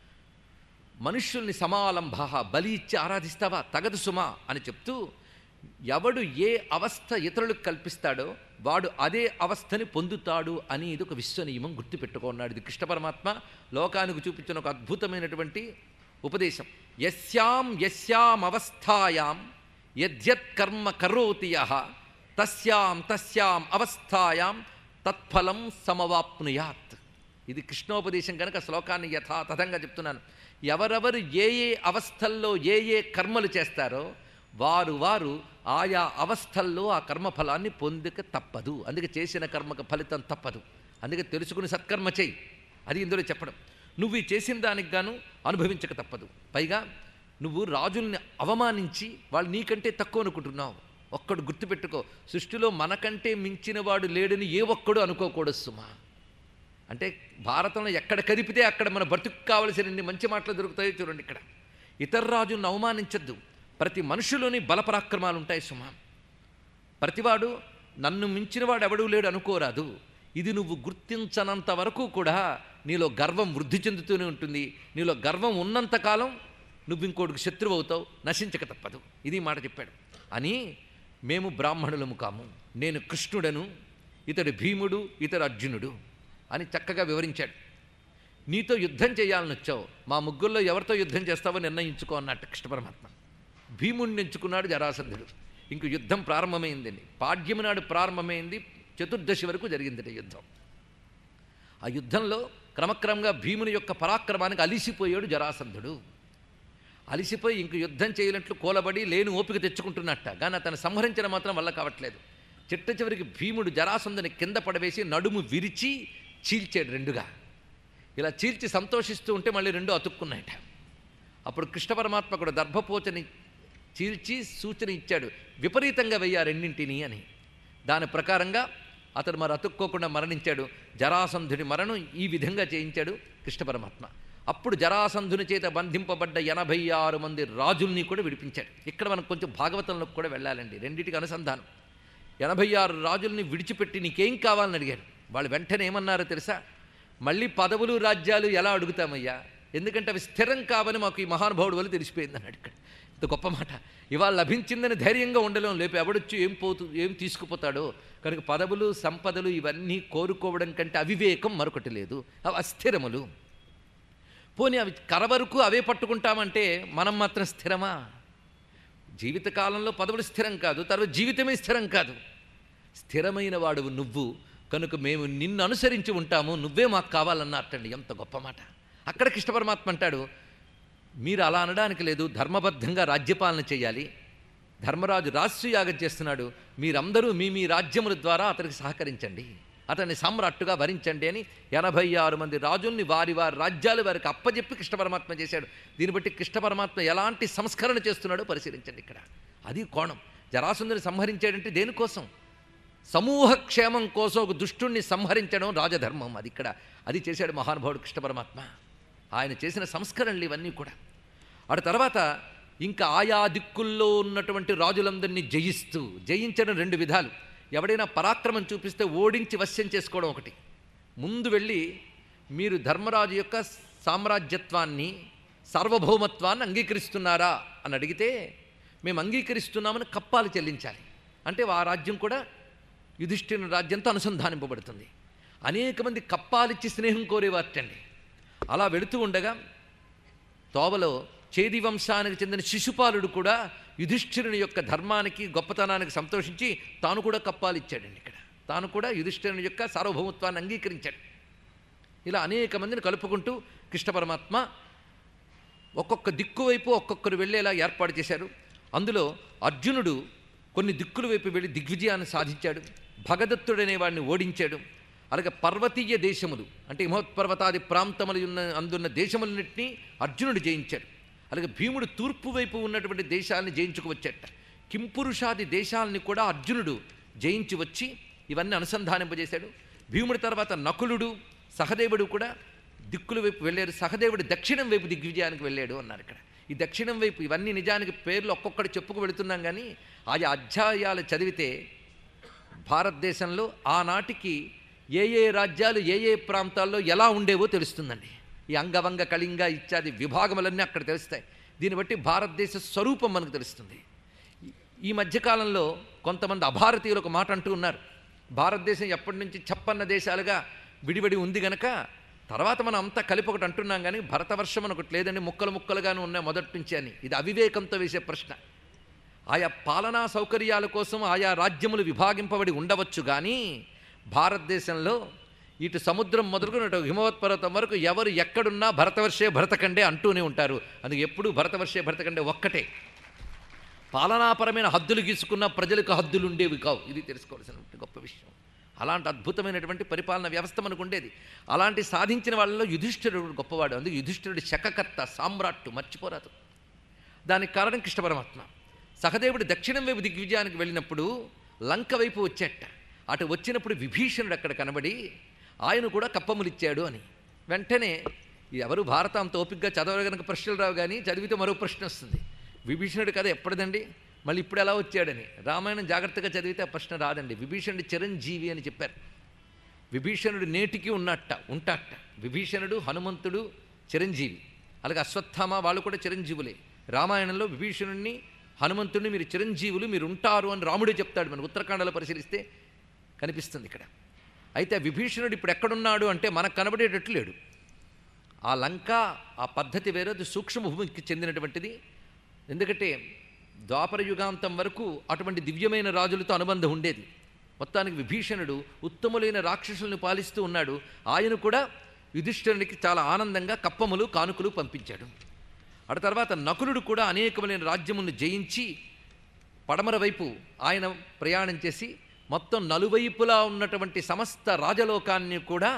మనుష్యుల్ని సమాలంభ బలి ఇచ్చి ఆరాధిస్తావా తగదు సుమా అని చెప్తూ ఎవడు ఏ అవస్థ ఇతరులకు కల్పిస్తాడో వాడు అదే అవస్థని పొందుతాడు అని ఇది ఒక విశ్వ నియమం గుర్తుపెట్టుకున్నాడు ఇది కృష్ణ పరమాత్మ లోకానికి చూపించిన ఒక అద్భుతమైనటువంటి ఉపదేశం యస్యాం యస్యాం అవస్థాయాం యద్యత్ కర్మ కరోతి యః తస్యాం తస్యాం అవస్థాయాం తత్ఫలం సమవాప్నుయాత్ ఇది కృష్ణోపదేశం కనుక శ్లోకాన్ని యథాతథంగా చెప్తున్నాను ఎవరెవరు ఏ ఏ అవస్థల్లో ఏ ఏ కర్మలు చేస్తారో వారు వారు ఆయా అవస్థల్లో ఆ కర్మఫలాన్ని పొందక తప్పదు అందుకే చేసిన కర్మకు ఫలితం తప్పదు అందుకే తెలుసుకుని సత్కర్మ చేయి అది ఇందులో చెప్పడం నువ్వు ఈ చేసిన దానికి గాను అనుభవించక తప్పదు పైగా నువ్వు రాజుల్ని అవమానించి వాళ్ళు నీకంటే తక్కువ అనుకుంటున్నావు ఒక్కడు గుర్తుపెట్టుకో సృష్టిలో మనకంటే మించిన వాడు లేడని ఏ ఒక్కడు అనుకోకూడదు సుమా అంటే భారతంలో ఎక్కడ కదిపితే అక్కడ మన బ్రతుకు కావలసిన మంచి మాటలు దొరుకుతాయో చూడండి ఇక్కడ ఇతర రాజులను అవమానించద్దు ప్రతి మనుషులోని బలపరాక్రమాలు ఉంటాయి సుమా ప్రతివాడు నన్ను మించినవాడు ఎవడూ లేడు అనుకోరాదు ఇది నువ్వు గుర్తించనంత వరకు కూడా నీలో గర్వం వృద్ధి చెందుతూనే ఉంటుంది నీలో గర్వం ఉన్నంతకాలం నువ్వు ఇంకోటికి శత్రువు అవుతావు నశించక తప్పదు ఇది మాట చెప్పాడు అని మేము బ్రాహ్మణులము కాము నేను కృష్ణుడను ఇతడు భీముడు ఇతడు అర్జునుడు అని చక్కగా వివరించాడు నీతో యుద్ధం చేయాలని వచ్చావు మా ముగ్గుల్లో ఎవరితో యుద్ధం చేస్తావో నిర్ణయించుకో అన్నట్టు కృష్ణ పరమాత్మ భీముడిని ఎంచుకున్నాడు జరాసంధుడు ఇంక యుద్ధం ప్రారంభమైందండి పాడ్యమి నాడు ప్రారంభమైంది చతుర్దశి వరకు జరిగిందట యుద్ధం ఆ యుద్ధంలో క్రమక్రమంగా భీముని యొక్క పరాక్రమానికి అలిసిపోయాడు జరాసంధుడు అలిసిపోయి ఇంక యుద్ధం చేయనట్లు కూలబడి లేని ఓపిక తెచ్చుకుంటున్నట్ట కానీ అతను సంహరించడం మాత్రం వల్ల కావట్లేదు చిట్ట చివరికి భీముడు జరాసంధుని కింద పడవేసి నడుము విరిచి చీల్చాడు రెండుగా ఇలా చీల్చి సంతోషిస్తూ ఉంటే మళ్ళీ రెండు అతుక్కున్నాయట అప్పుడు కృష్ణ పరమాత్మ కూడా దర్భపోచని చీల్చి సూచన ఇచ్చాడు విపరీతంగా వెయ్యా రెండింటిని అని దాని ప్రకారంగా అతడు మరి అతుక్కోకుండా మరణించాడు జరాసంధుని మరణం ఈ విధంగా చేయించాడు కృష్ణ పరమాత్మ అప్పుడు జరాసంధుని చేత బంధింపబడ్డ ఎనభై ఆరు మంది రాజుల్ని కూడా విడిపించాడు ఇక్కడ మనం కొంచెం భాగవతంలోకి కూడా వెళ్ళాలండి రెండింటికి అనుసంధానం ఎనభై ఆరు రాజుల్ని విడిచిపెట్టి నీకేం కావాలని అడిగాడు వాళ్ళు వెంటనే ఏమన్నారో తెలుసా మళ్ళీ పదవులు రాజ్యాలు ఎలా అడుగుతామయ్యా ఎందుకంటే అవి స్థిరం కావని మాకు ఈ మహానుభావుడు వల్ల తెలిసిపోయింది అన్నాడు ఇక్కడ ఇంత గొప్ప మాట ఇవాళ లభించిందని ధైర్యంగా ఉండలేం లేపు ఎవడొచ్చి ఏం పోతు ఏం తీసుకుపోతాడో కనుక పదవులు సంపదలు ఇవన్నీ కోరుకోవడం కంటే అవివేకం మరొకటి లేదు అవి అస్థిరములు పోనీ అవి కర వరకు అవే పట్టుకుంటామంటే మనం మాత్రం స్థిరమా జీవితకాలంలో పదవులు స్థిరం కాదు తర్వాత జీవితమే స్థిరం కాదు స్థిరమైన వాడు నువ్వు కనుక మేము నిన్ను అనుసరించి ఉంటాము నువ్వే మాకు కావాలన్నట్టండి ఎంత గొప్ప మాట అక్కడ కృష్ణ పరమాత్మ అంటాడు మీరు అలా అనడానికి లేదు ధర్మబద్ధంగా రాజ్యపాలన చేయాలి ధర్మరాజు రాష్ట్రయాగం చేస్తున్నాడు మీరందరూ మీ మీ రాజ్యముల ద్వారా అతనికి సహకరించండి అతన్ని సామ్రాట్టుగా వరించండి అని ఎనభై ఆరు మంది రాజుల్ని వారి వారి రాజ్యాలు వారికి అప్పజెప్పి కృష్ణ పరమాత్మ చేశాడు దీన్ని బట్టి కృష్ణ పరమాత్మ ఎలాంటి సంస్కరణ చేస్తున్నాడో పరిశీలించండి ఇక్కడ అది కోణం జరాసుందని సంహరించాడంటే దేనికోసం సమూహ క్షేమం కోసం ఒక దుష్టుణ్ణి సంహరించడం రాజధర్మం అది ఇక్కడ అది చేశాడు మహానుభావుడు కృష్ణ పరమాత్మ ఆయన చేసిన సంస్కరణలు ఇవన్నీ కూడా అటు తర్వాత ఇంకా ఆయా దిక్కుల్లో ఉన్నటువంటి రాజులందరినీ జయిస్తూ జయించడం రెండు విధాలు ఎవడైనా పరాక్రమం చూపిస్తే ఓడించి వశ్యం చేసుకోవడం ఒకటి ముందు వెళ్ళి మీరు ధర్మరాజు యొక్క సామ్రాజ్యత్వాన్ని సార్వభౌమత్వాన్ని అంగీకరిస్తున్నారా అని అడిగితే మేము అంగీకరిస్తున్నామని కప్పాలు చెల్లించాలి అంటే ఆ రాజ్యం కూడా యుధిష్ఠిర రాజ్యంతో అనుసంధానింపబడుతుంది అనేక మంది కప్పాలిచ్చి స్నేహం కోరేవారటండి అలా వెళుతూ ఉండగా తోవలో చేది వంశానికి చెందిన శిశుపాలుడు కూడా యుధిష్ఠిరుని యొక్క ధర్మానికి గొప్పతనానికి సంతోషించి తాను కూడా కప్పాలిచ్చాడండి ఇక్కడ తాను కూడా యుధిష్ఠిరుని యొక్క సార్వభౌమత్వాన్ని అంగీకరించాడు ఇలా అనేక మందిని కలుపుకుంటూ కృష్ణ పరమాత్మ ఒక్కొక్క దిక్కు వైపు ఒక్కొక్కరు వెళ్ళేలా ఏర్పాటు చేశారు అందులో అర్జునుడు కొన్ని దిక్కుల వైపు వెళ్ళి దిగ్విజయాన్ని సాధించాడు భగదత్తుడనే వాడిని ఓడించాడు అలాగే పర్వతీయ దేశములు అంటే హిమోత్పర్వతాది ప్రాంతములు ఉన్న అందున్న దేశములన్నింటినీ అర్జునుడు జయించాడు అలాగే భీముడు తూర్పు వైపు ఉన్నటువంటి దేశాలని జయించుకువచ్చాట కింపురుషాది దేశాలని కూడా అర్జునుడు జయించి వచ్చి ఇవన్నీ అనుసంధానింపజేశాడు భీముడి తర్వాత నకులుడు సహదేవుడు కూడా దిక్కుల వైపు వెళ్ళారు సహదేవుడు దక్షిణం వైపు దిగ్విజయానికి వెళ్ళాడు అన్నారు ఇక్కడ ఈ దక్షిణం వైపు ఇవన్నీ నిజానికి పేర్లు ఒక్కొక్కటి చెప్పుకు వెళుతున్నాం కానీ ఆయా అధ్యాయాలు చదివితే భారతదేశంలో ఆనాటికి ఏ ఏ రాజ్యాలు ఏ ఏ ప్రాంతాల్లో ఎలా ఉండేవో తెలుస్తుందండి ఈ అంగవంగ కళింగ ఇత్యాది విభాగములన్నీ అక్కడ తెలుస్తాయి దీన్ని బట్టి భారతదేశ స్వరూపం మనకు తెలుస్తుంది ఈ- ఈ మధ్యకాలంలో కొంతమంది అభారతీయులు ఒక మాట అంటూ ఉన్నారు భారతదేశం ఎప్పటి నుంచి చెప్పన్న దేశాలుగా విడివడి ఉంది గనక తర్వాత మనం అంతా కలిపి ఒకటి అంటున్నాం కానీ భరతవర్షం అని ఒకటి లేదండి ముక్కలు ముక్కలుగానే ఉన్నాయి మొదటి నుంచి అని ఇది అవివేకంతో వేసే ప్రశ్న ఆయా పాలనా సౌకర్యాల కోసం ఆయా రాజ్యములు విభాగింపబడి ఉండవచ్చు కానీ భారతదేశంలో ఇటు సముద్రం మొదలుకొని ఇటు హిమవత్ పర్వతం వరకు ఎవరు ఎక్కడున్నా భరతవర్షే భరతకండే అంటూనే ఉంటారు అందుకు ఎప్పుడూ భరతవర్షే భరతకండే ఒక్కటే పాలనాపరమైన హద్దులు గీసుకున్న ప్రజలకు హద్దులు ఉండేవి కావు ఇది తెలుసుకోవాల్సిన గొప్ప విషయం అలాంటి అద్భుతమైనటువంటి పరిపాలన వ్యవస్థ మనకు ఉండేది అలాంటి సాధించిన వాళ్ళలో యుధిష్ఠిరుడు గొప్పవాడు అందుకే యుధిష్ఠిరుడు శకకర్త సామ్రాట్టు మర్చిపోరాదు దానికి కారణం కృష్ణ పరమాత్మ సహదేవుడు దక్షిణం వైపు దిగ్విజయానికి వెళ్ళినప్పుడు లంక వైపు వచ్చేట అటు వచ్చినప్పుడు విభీషణుడు అక్కడ కనబడి ఆయన కూడా కప్పములిచ్చాడు అని వెంటనే ఎవరు భారతం అంత ఓపికగా చదవరు కనుక ప్రశ్నలు రావు కానీ చదివితే మరో ప్రశ్న వస్తుంది విభీషణుడు కథ ఎప్పటిదండి మళ్ళీ ఇప్పుడు ఎలా వచ్చాడని రామాయణం జాగ్రత్తగా చదివితే ఆ ప్రశ్న రాదండి విభీషణుడు చిరంజీవి అని చెప్పారు విభీషణుడు నేటికి ఉన్నట్ట ఉంటాట విభీషణుడు హనుమంతుడు చిరంజీవి అలాగే అశ్వత్థామ వాళ్ళు కూడా చిరంజీవులే రామాయణంలో విభీషణుడిని హనుమంతుడిని మీరు చిరంజీవులు మీరు ఉంటారు అని రాముడే చెప్తాడు మన ఉత్తరాఖండలో పరిశీలిస్తే కనిపిస్తుంది ఇక్కడ అయితే ఆ విభీషణుడు ఇప్పుడు ఎక్కడున్నాడు అంటే మనకు కనబడేటట్లు లేడు ఆ లంక ఆ పద్ధతి వేరే అది సూక్ష్మ భూమికి చెందినటువంటిది ఎందుకంటే ద్వాపర యుగాంతం వరకు అటువంటి దివ్యమైన రాజులతో అనుబంధం ఉండేది మొత్తానికి విభీషణుడు ఉత్తములైన రాక్షసుల్ని పాలిస్తూ ఉన్నాడు ఆయన కూడా యుధిష్ఠిరునికి చాలా ఆనందంగా కప్పములు కానుకలు పంపించాడు అటు తర్వాత నకులుడు కూడా అనేకమైన రాజ్యములను జయించి పడమర వైపు ఆయన ప్రయాణం చేసి మొత్తం నలువైపులా ఉన్నటువంటి సమస్త రాజలోకాన్ని కూడా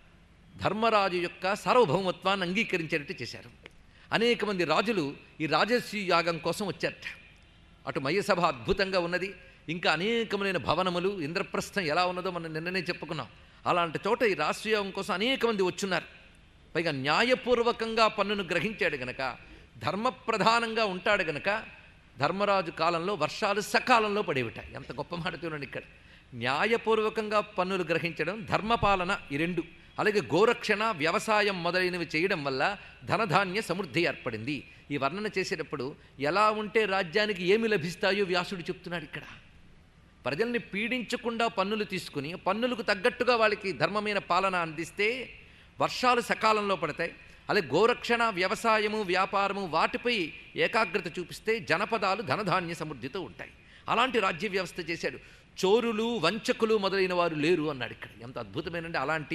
ధర్మరాజు యొక్క సార్వభౌమత్వాన్ని అంగీకరించేటట్టు చేశారు అనేక మంది రాజులు ఈ రాజస్వి యాగం కోసం వచ్చారట అటు మయసభ అద్భుతంగా ఉన్నది ఇంకా అనేకమైన భవనములు ఇంద్రప్రస్థం ఎలా ఉన్నదో మనం నిన్ననే చెప్పుకున్నాం అలాంటి చోట ఈ రాష్ట్రయోగం కోసం అనేక మంది వచ్చున్నారు పైగా న్యాయపూర్వకంగా పన్నును గ్రహించాడు గనక ధర్మప్రధానంగా ఉంటాడు గనక ధర్మరాజు కాలంలో వర్షాలు సకాలంలో పడేవిట ఎంత గొప్ప మాట చూడండి ఇక్కడ న్యాయపూర్వకంగా పన్నులు గ్రహించడం ధర్మపాలన ఈ రెండు అలాగే గోరక్షణ వ్యవసాయం మొదలైనవి చేయడం వల్ల ధనధాన్య సమృద్ధి ఏర్పడింది ఈ వర్ణన చేసేటప్పుడు ఎలా ఉంటే రాజ్యానికి ఏమి లభిస్తాయో వ్యాసుడు చెప్తున్నాడు ఇక్కడ ప్రజల్ని పీడించకుండా పన్నులు తీసుకుని పన్నులకు తగ్గట్టుగా వాళ్ళకి ధర్మమైన పాలన అందిస్తే వర్షాలు సకాలంలో పడతాయి అలాగే గోరక్షణ వ్యవసాయము వ్యాపారము వాటిపై ఏకాగ్రత చూపిస్తే జనపదాలు ధనధాన్య సమృద్ధితో ఉంటాయి అలాంటి రాజ్య వ్యవస్థ చేశాడు చోరులు వంచకులు మొదలైన వారు లేరు అన్నాడు ఇక్కడ ఎంత అద్భుతమైనండి అలాంటి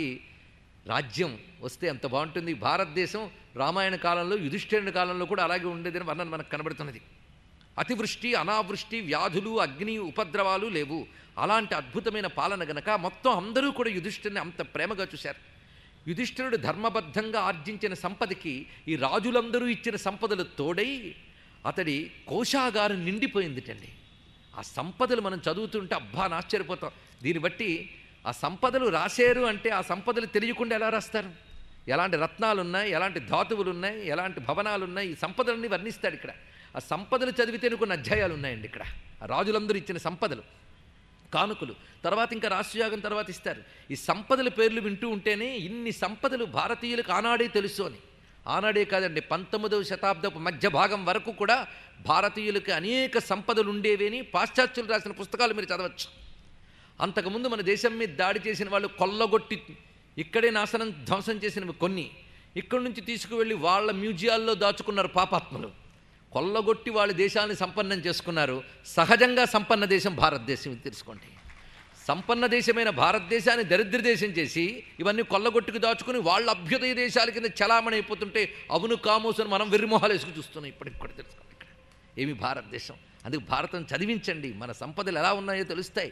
రాజ్యం వస్తే ఎంత బాగుంటుంది భారతదేశం రామాయణ కాలంలో యుధిష్ఠిరుని కాలంలో కూడా అలాగే ఉండేదని వర్ణన మనకు కనబడుతున్నది అతివృష్టి అనావృష్టి వ్యాధులు అగ్ని ఉపద్రవాలు లేవు అలాంటి అద్భుతమైన పాలన గనక మొత్తం అందరూ కూడా యుధిష్ఠిరుని అంత ప్రేమగా చూశారు యుధిష్ఠిరుడు ధర్మబద్ధంగా ఆర్జించిన సంపదకి ఈ రాజులందరూ ఇచ్చిన సంపదలు తోడై అతడి కోశాగారం నిండిపోయిందిటండి ఆ సంపదలు మనం చదువుతుంటే అబ్బా అని ఆశ్చర్యపోతాం దీన్ని బట్టి ఆ సంపదలు రాశారు అంటే ఆ సంపదలు తెలియకుండా ఎలా రాస్తారు ఎలాంటి రత్నాలు ఉన్నాయి ఎలాంటి ధాతువులు ఉన్నాయి ఎలాంటి భవనాలు ఉన్నాయి ఈ సంపదలన్నీ వర్ణిస్తాడు ఇక్కడ ఆ సంపదలు చదివితేనే కొన్ని అధ్యాయాలు ఉన్నాయండి ఇక్కడ ఆ రాజులందరూ ఇచ్చిన సంపదలు కానుకలు తర్వాత ఇంకా రాష్ట్రయాగం తర్వాత ఇస్తారు ఈ సంపదల పేర్లు వింటూ ఉంటేనే ఇన్ని సంపదలు భారతీయులకు ఆనాడే తెలుసు అని ఆనాడే కాదండి పంతొమ్మిదవ శతాబ్దపు మధ్య భాగం వరకు కూడా భారతీయులకు అనేక సంపదలు ఉండేవేని పాశ్చాత్యులు రాసిన పుస్తకాలు మీరు చదవచ్చు అంతకుముందు మన దేశం మీద దాడి చేసిన వాళ్ళు కొల్లగొట్టి ఇక్కడే నాశనం ధ్వంసం చేసినవి కొన్ని ఇక్కడి నుంచి తీసుకువెళ్ళి వాళ్ళ మ్యూజియాల్లో దాచుకున్నారు పాపాత్ములు కొల్లగొట్టి వాళ్ళ దేశాన్ని సంపన్నం చేసుకున్నారు సహజంగా సంపన్న దేశం భారతదేశం ఇది తెలుసుకోండి సంపన్న దేశమైన భారతదేశాన్ని దరిద్ర దేశం చేసి ఇవన్నీ కొల్లగొట్టుకు దాచుకుని వాళ్ళ అభ్యుదయ దేశాల కింద చలామణి అయిపోతుంటే అవును కామోసని మనం వెర్రిమొహాలు వేసుకు చూస్తున్నాం ఇప్పటికి కూడా తెలుసుకోండి ఇక్కడ ఏమి భారతదేశం అందుకు భారతం చదివించండి మన సంపదలు ఎలా ఉన్నాయో తెలుస్తాయి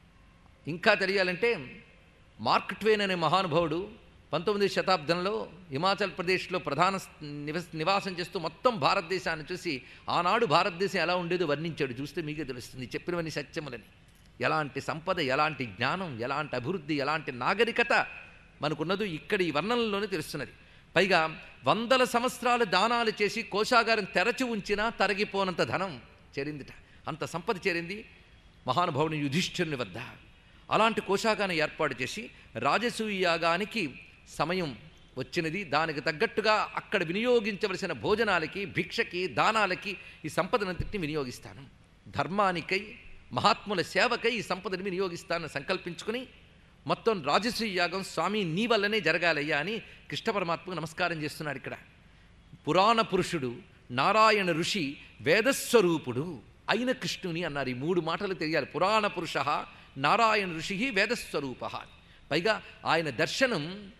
ఇంకా తెలియాలంటే మార్క్ ట్వేన్ అనే మహానుభావుడు పంతొమ్మిది శతాబ్దంలో హిమాచల్ ప్రదేశ్లో ప్రధాన నివస నివాసం చేస్తూ మొత్తం భారతదేశాన్ని చూసి ఆనాడు భారతదేశం ఎలా ఉండేదో వర్ణించాడు చూస్తే మీకే తెలుస్తుంది చెప్పినవన్నీ సత్యములని ఎలాంటి సంపద ఎలాంటి జ్ఞానం ఎలాంటి అభివృద్ధి ఎలాంటి నాగరికత మనకున్నదో ఇక్కడ ఈ వర్ణనలోనే తెలుస్తున్నది పైగా వందల సంవత్సరాలు దానాలు చేసి కోశాగారం తెరచి ఉంచినా తరగిపోనంత ధనం చేరిందిట అంత సంపద చేరింది మహానుభావుని యుధిష్ఠిరుని వద్ద అలాంటి కోశాగారం ఏర్పాటు చేసి రాజసూయ యాగానికి సమయం వచ్చినది దానికి తగ్గట్టుగా అక్కడ వినియోగించవలసిన భోజనాలకి భిక్షకి దానాలకి ఈ సంపదనంతటిని వినియోగిస్తాను ధర్మానికై మహాత్ముల సేవకై ఈ సంపదని వినియోగిస్తానని సంకల్పించుకుని మొత్తం రాజసూయ యాగం స్వామి నీ వల్లనే జరగాలయ్యా అని కృష్ణ పరమాత్మకు నమస్కారం చేస్తున్నాడు ఇక్కడ పురాణ పురుషుడు నారాయణ ఋషి వేదస్వరూపుడు అయిన కృష్ణుని అన్నారు ఈ మూడు మాటలు తెలియాలి పురాణ పురుష నారాయణ ఋషి వేదస్వరూప పైగా ఆయన దర్శనం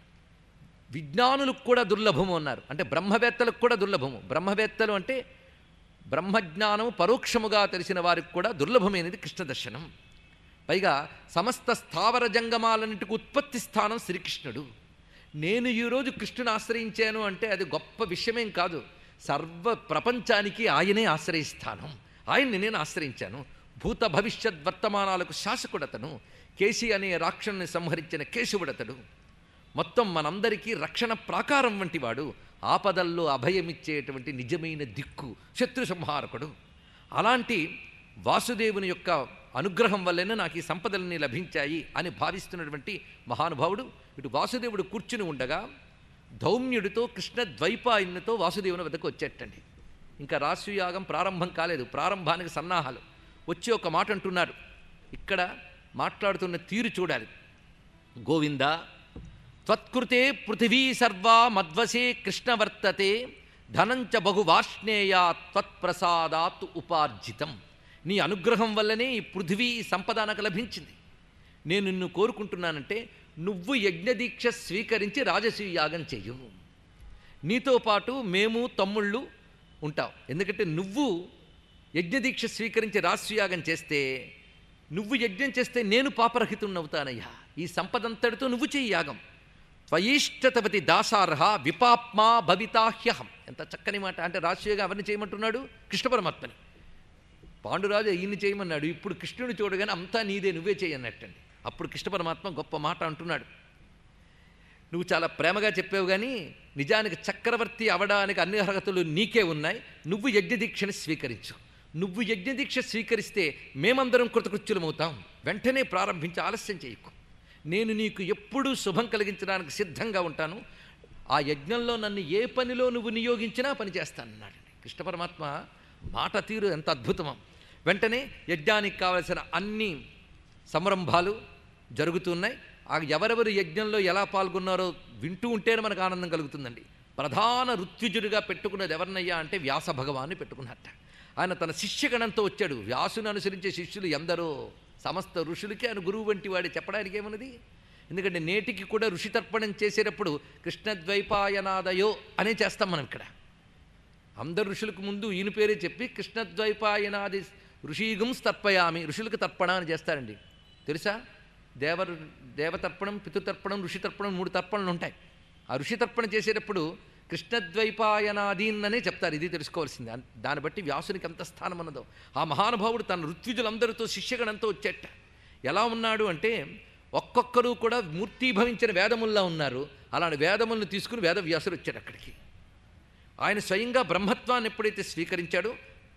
విజ్ఞానులకు కూడా దుర్లభము అన్నారు అంటే బ్రహ్మవేత్తలకు కూడా దుర్లభము బ్రహ్మవేత్తలు అంటే బ్రహ్మజ్ఞానం పరోక్షముగా తెలిసిన వారికి కూడా దుర్లభమైనది కృష్ణ దర్శనం పైగా సమస్త స్థావర జంగమాలన్నిటికి ఉత్పత్తి స్థానం శ్రీకృష్ణుడు నేను ఈరోజు కృష్ణుని ఆశ్రయించాను అంటే అది గొప్ప విషయమేం కాదు సర్వ ప్రపంచానికి ఆయనే ఆశ్రయిస్తాను ఆయన్ని నేను ఆశ్రయించాను భూత భవిష్యత్ వర్తమానాలకు శాసకుడతను కేసి అనే రాక్షణ్ణి సంహరించిన కేశవుడతడు మొత్తం మనందరికీ రక్షణ ప్రాకారం వంటివాడు ఆపదల్లో అభయమిచ్చేటువంటి నిజమైన దిక్కు శత్రు సంహారకుడు అలాంటి వాసుదేవుని యొక్క అనుగ్రహం వల్లనే నాకు ఈ సంపదలన్నీ లభించాయి అని భావిస్తున్నటువంటి మహానుభావుడు ఇటు వాసుదేవుడు కూర్చుని ఉండగా ధౌమ్యుడితో కృష్ణ ద్వైపాయనుతో వాసుదేవుని వద్దకు వచ్చేటండి ఇంకా రాష్ట్రయాగం ప్రారంభం కాలేదు ప్రారంభానికి సన్నాహాలు వచ్చి ఒక మాట అంటున్నారు ఇక్కడ మాట్లాడుతున్న తీరు చూడాలి గోవింద త్వత్కృతే పృథివీ సర్వా మద్వశే కృష్ణ వర్తతే ధనంచ బహువార్ష్ణేయా త్వత్ప్రసాదాత్ ఉపార్జితం నీ అనుగ్రహం వల్లనే ఈ పృథివీ ఈ సంపద నాకు లభించింది నేను నిన్ను కోరుకుంటున్నానంటే నువ్వు యజ్ఞదీక్ష స్వీకరించి రాజసూయ యాగం చెయ్యు నీతో పాటు మేము తమ్ముళ్ళు ఉంటాం ఎందుకంటే నువ్వు యజ్ఞదీక్ష స్వీకరించి రాష్ట్రయాగం చేస్తే నువ్వు యజ్ఞం చేస్తే నేను పాపరహితున్నవుతానయ్యా ఈ సంపదంతటితో నువ్వు చెయ్యి యాగం త్వయిష్టతవతి దాసార్హ విపాప్మా భవితాహ్యహం ఎంత చక్కని మాట అంటే రాష్ట్రీయగా అవన్నీ చేయమంటున్నాడు కృష్ణ పరమాత్మని పాండురాజు ఈయన్ని చేయమన్నాడు ఇప్పుడు కృష్ణుడు చూడగానే అంతా నీదే నువ్వే చేయన్నట్టండి అప్పుడు కృష్ణ పరమాత్మ గొప్ప మాట అంటున్నాడు నువ్వు చాలా ప్రేమగా చెప్పావు కానీ నిజానికి చక్రవర్తి అవడానికి అన్ని అర్హతలు నీకే ఉన్నాయి నువ్వు యజ్ఞదీక్షని స్వీకరించు నువ్వు యజ్ఞదీక్ష స్వీకరిస్తే మేమందరం కృతకృత్యులమవుతాం వెంటనే ప్రారంభించి ఆలస్యం చేయకు నేను నీకు ఎప్పుడూ శుభం కలిగించడానికి సిద్ధంగా ఉంటాను ఆ యజ్ఞంలో నన్ను ఏ పనిలో నువ్వు నియోగించినా పని చేస్తానన్నాడు కృష్ణ పరమాత్మ మాట తీరు ఎంత అద్భుతమో వెంటనే యజ్ఞానికి కావలసిన అన్ని సంరంభాలు జరుగుతున్నాయి ఆ ఎవరెవరు యజ్ఞంలో ఎలా పాల్గొన్నారో వింటూ ఉంటేనే మనకు ఆనందం కలుగుతుందండి ప్రధాన ఋత్విజుడిగా పెట్టుకున్నది ఎవరినయ్యా అంటే వ్యాస భగవాన్ని పెట్టుకున్నట్ట ఆయన తన శిష్యగణంతో వచ్చాడు వ్యాసుని అనుసరించే శిష్యులు ఎందరో సమస్త ఋషులకి ఆయన గురువు వంటి వాడే చెప్పడానికి ఏమన్నది ఎందుకంటే నేటికి కూడా ఋషి తర్పణం చేసేటప్పుడు కృష్ణద్వైపాయనాదయో అనే చేస్తాం మనం ఇక్కడ అందరు ఋషులకు ముందు ఈయన పేరే చెప్పి కృష్ణద్వైపాయనాది ఋషీగం తర్పయామి ఋషులకు తర్పణ అని చేస్తారండి తెలుసా దేవ దేవతర్పణం పితృతర్పణం ఋషి తర్పణం మూడు తర్పణలు ఉంటాయి ఆ ఋషి తర్పణ చేసేటప్పుడు కృష్ణద్వైపాయనాదీన్ననే చెప్తారు ఇది తెలుసుకోవాల్సింది అన్- దాన్ని బట్టి వ్యాసునికి ఎంత స్థానం ఉన్నదో ఆ మహానుభావుడు తన ఋత్విజులందరితో శిష్యగణంతో వచ్చేట ఎలా ఉన్నాడు అంటే ఒక్కొక్కరు కూడా మూర్తీభవించిన వేదముల్లా ఉన్నారు అలాంటి వేదములను తీసుకుని వేదవ్యాసుడు వచ్చాడు అక్కడికి ఆయన స్వయంగా బ్రహ్మత్వాన్ని ఎప్పుడైతే స్వీకరించాడో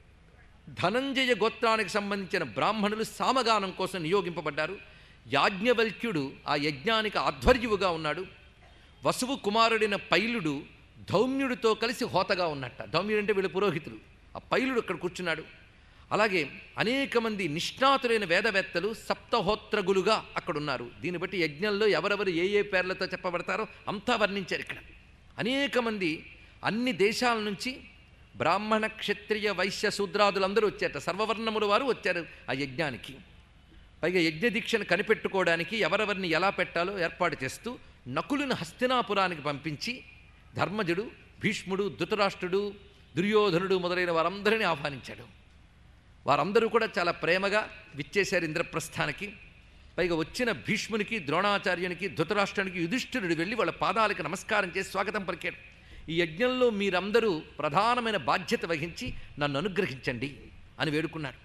ధనంజయ గోత్రానికి సంబంధించిన బ్రాహ్మణులు సామగానం కోసం నియోగింపబడ్డారు యాజ్ఞవల్క్యుడు ఆ యజ్ఞానికి ఆధ్వర్యువుగా ఉన్నాడు వసువు కుమారుడైన పైలుడు ధౌమ్యుడితో కలిసి హోతగా ఉన్నట్ట ధౌమ్యుడు అంటే వీళ్ళ పురోహితులు ఆ పైలుడు అక్కడ కూర్చున్నాడు అలాగే అనేక మంది నిష్ణాతులైన వేదవేత్తలు సప్తహోత్రగులుగా అక్కడ ఉన్నారు దీన్ని బట్టి యజ్ఞంలో ఎవరెవరు ఏ ఏ పేర్లతో చెప్పబడతారో అంతా వర్ణించారు ఇక్కడ అనేక మంది అన్ని దేశాల నుంచి బ్రాహ్మణ క్షత్రియ వైశ్య శూద్రాదులందరూ వచ్చారట సర్వవర్ణముల వారు వచ్చారు ఆ యజ్ఞానికి పైగా యజ్ఞదీక్షను కనిపెట్టుకోవడానికి ఎవరెవరిని ఎలా పెట్టాలో ఏర్పాటు చేస్తూ నకులుని హస్తినాపురానికి పంపించి ధర్మజుడు భీష్ముడు ధృతరాష్ట్రుడు దుర్యోధనుడు మొదలైన వారందరినీ ఆహ్వానించాడు వారందరూ కూడా చాలా ప్రేమగా విచ్చేశారు ఇంద్రప్రస్థానికి పైగా వచ్చిన భీష్మునికి ద్రోణాచార్యునికి ధృతరాష్ట్రునికి యుధిష్ఠిరుడు వెళ్ళి వాళ్ళ పాదాలకు నమస్కారం చేసి స్వాగతం పలికాడు ఈ యజ్ఞంలో మీరందరూ ప్రధానమైన బాధ్యత వహించి నన్ను అనుగ్రహించండి అని వేడుకున్నారు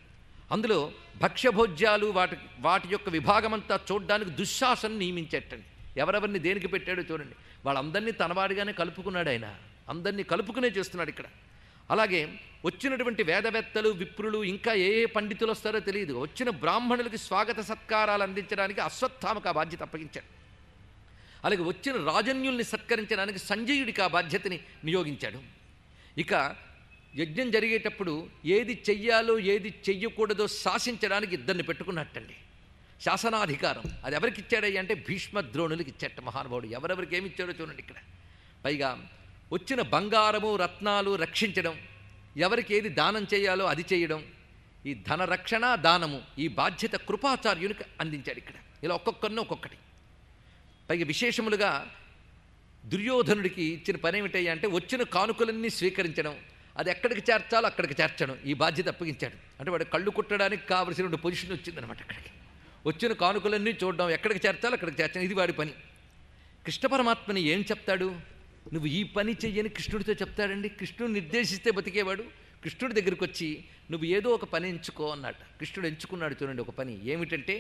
అందులో భక్ష్యభోజ్యాలు వాటి వాటి యొక్క విభాగమంతా చూడడానికి దుశ్శాసనం నియమించేటండి ఎవరెవరిని దేనికి పెట్టాడో చూడండి వాళ్ళందరినీ తనవాడిగానే కలుపుకున్నాడు ఆయన అందరినీ కలుపుకునే చేస్తున్నాడు ఇక్కడ అలాగే వచ్చినటువంటి వేదవేత్తలు విప్రులు ఇంకా ఏ ఏ పండితులు వస్తారో తెలియదు వచ్చిన బ్రాహ్మణులకి స్వాగత సత్కారాలు అందించడానికి అశ్వత్థామకు ఆ బాధ్యత అప్పగించాడు అలాగే వచ్చిన రాజన్యుల్ని సత్కరించడానికి సంజయుడికి ఆ బాధ్యతని నియోగించాడు ఇక యజ్ఞం జరిగేటప్పుడు ఏది చెయ్యాలో ఏది చెయ్యకూడదో శాసించడానికి ఇద్దరిని పెట్టుకున్నట్టండి శాసనాధికారం అది ఎవరికి ఇచ్చాడయ్య అంటే భీష్మ ద్రోణులకి ఇచ్చాట మహానుభావుడు ఎవరెవరికి ఏమి ఇచ్చాడో చూడండి ఇక్కడ పైగా వచ్చిన బంగారము రత్నాలు రక్షించడం ఎవరికి ఏది దానం చేయాలో అది చేయడం ఈ ధన రక్షణ దానము ఈ బాధ్యత కృపాచార్యునికి అందించాడు ఇక్కడ ఇలా ఒక్కొక్కరిని ఒక్కొక్కటి పైగా విశేషములుగా దుర్యోధనుడికి ఇచ్చిన పని ఏమిటయ్యా అంటే వచ్చిన కానుకలన్నీ స్వీకరించడం అది ఎక్కడికి చేర్చాలో అక్కడికి చేర్చడం ఈ బాధ్యత అప్పగించాడు అంటే వాడు కళ్ళు కుట్టడానికి కావలసిన పొజిషన్ వచ్చిందనమాట అక్కడికి వచ్చిన కానుకలన్నీ చూడడం ఎక్కడికి చేర్చాలో అక్కడికి చేర్చడం ఇది వాడి పని కృష్ణ పరమాత్మని ఏం చెప్తాడు నువ్వు ఈ పని చెయ్యని కృష్ణుడితో చెప్తాడండి కృష్ణుడు నిర్దేశిస్తే బతికేవాడు కృష్ణుడి దగ్గరికి వచ్చి నువ్వు ఏదో ఒక పని ఎంచుకో అన్నట్ట కృష్ణుడు ఎంచుకున్నాడు చూడండి ఒక పని ఏమిటంటే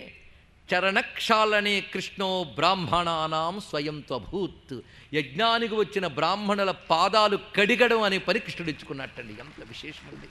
చరణక్షాళనే కృష్ణో బ్రాహ్మణానాం స్వయం త్వభూత్ యజ్ఞానికి వచ్చిన బ్రాహ్మణుల పాదాలు కడిగడం అనే పని కృష్ణుడు ఎంచుకున్నట్టండి ఎంత విశేషమండి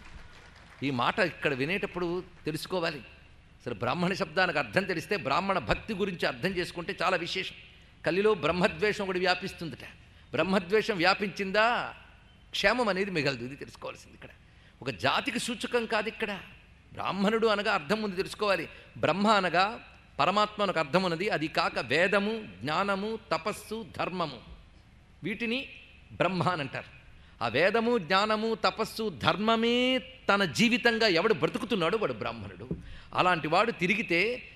ఈ మాట ఇక్కడ వినేటప్పుడు తెలుసుకోవాలి అసలు బ్రాహ్మణ శబ్దానికి అర్థం తెలిస్తే బ్రాహ్మణ భక్తి గురించి అర్థం చేసుకుంటే చాలా విశేషం కలిలో బ్రహ్మద్వేషం ఒకటి వ్యాపిస్తుందట బ్రహ్మద్వేషం వ్యాపించిందా క్షేమం అనేది మిగలదు ఇది తెలుసుకోవాల్సింది ఇక్కడ ఒక జాతికి సూచకం కాదు ఇక్కడ బ్రాహ్మణుడు అనగా అర్థం ముందు తెలుసుకోవాలి బ్రహ్మ అనగా పరమాత్మ అనకు అర్థం ఉన్నది అది కాక వేదము జ్ఞానము తపస్సు ధర్మము వీటిని బ్రహ్మ అని అంటారు ఆ వేదము జ్ఞానము తపస్సు ధర్మమే తన జీవితంగా ఎవడు బ్రతుకుతున్నాడో వాడు బ్రాహ్మణుడు అలాంటి వాడు తిరిగితే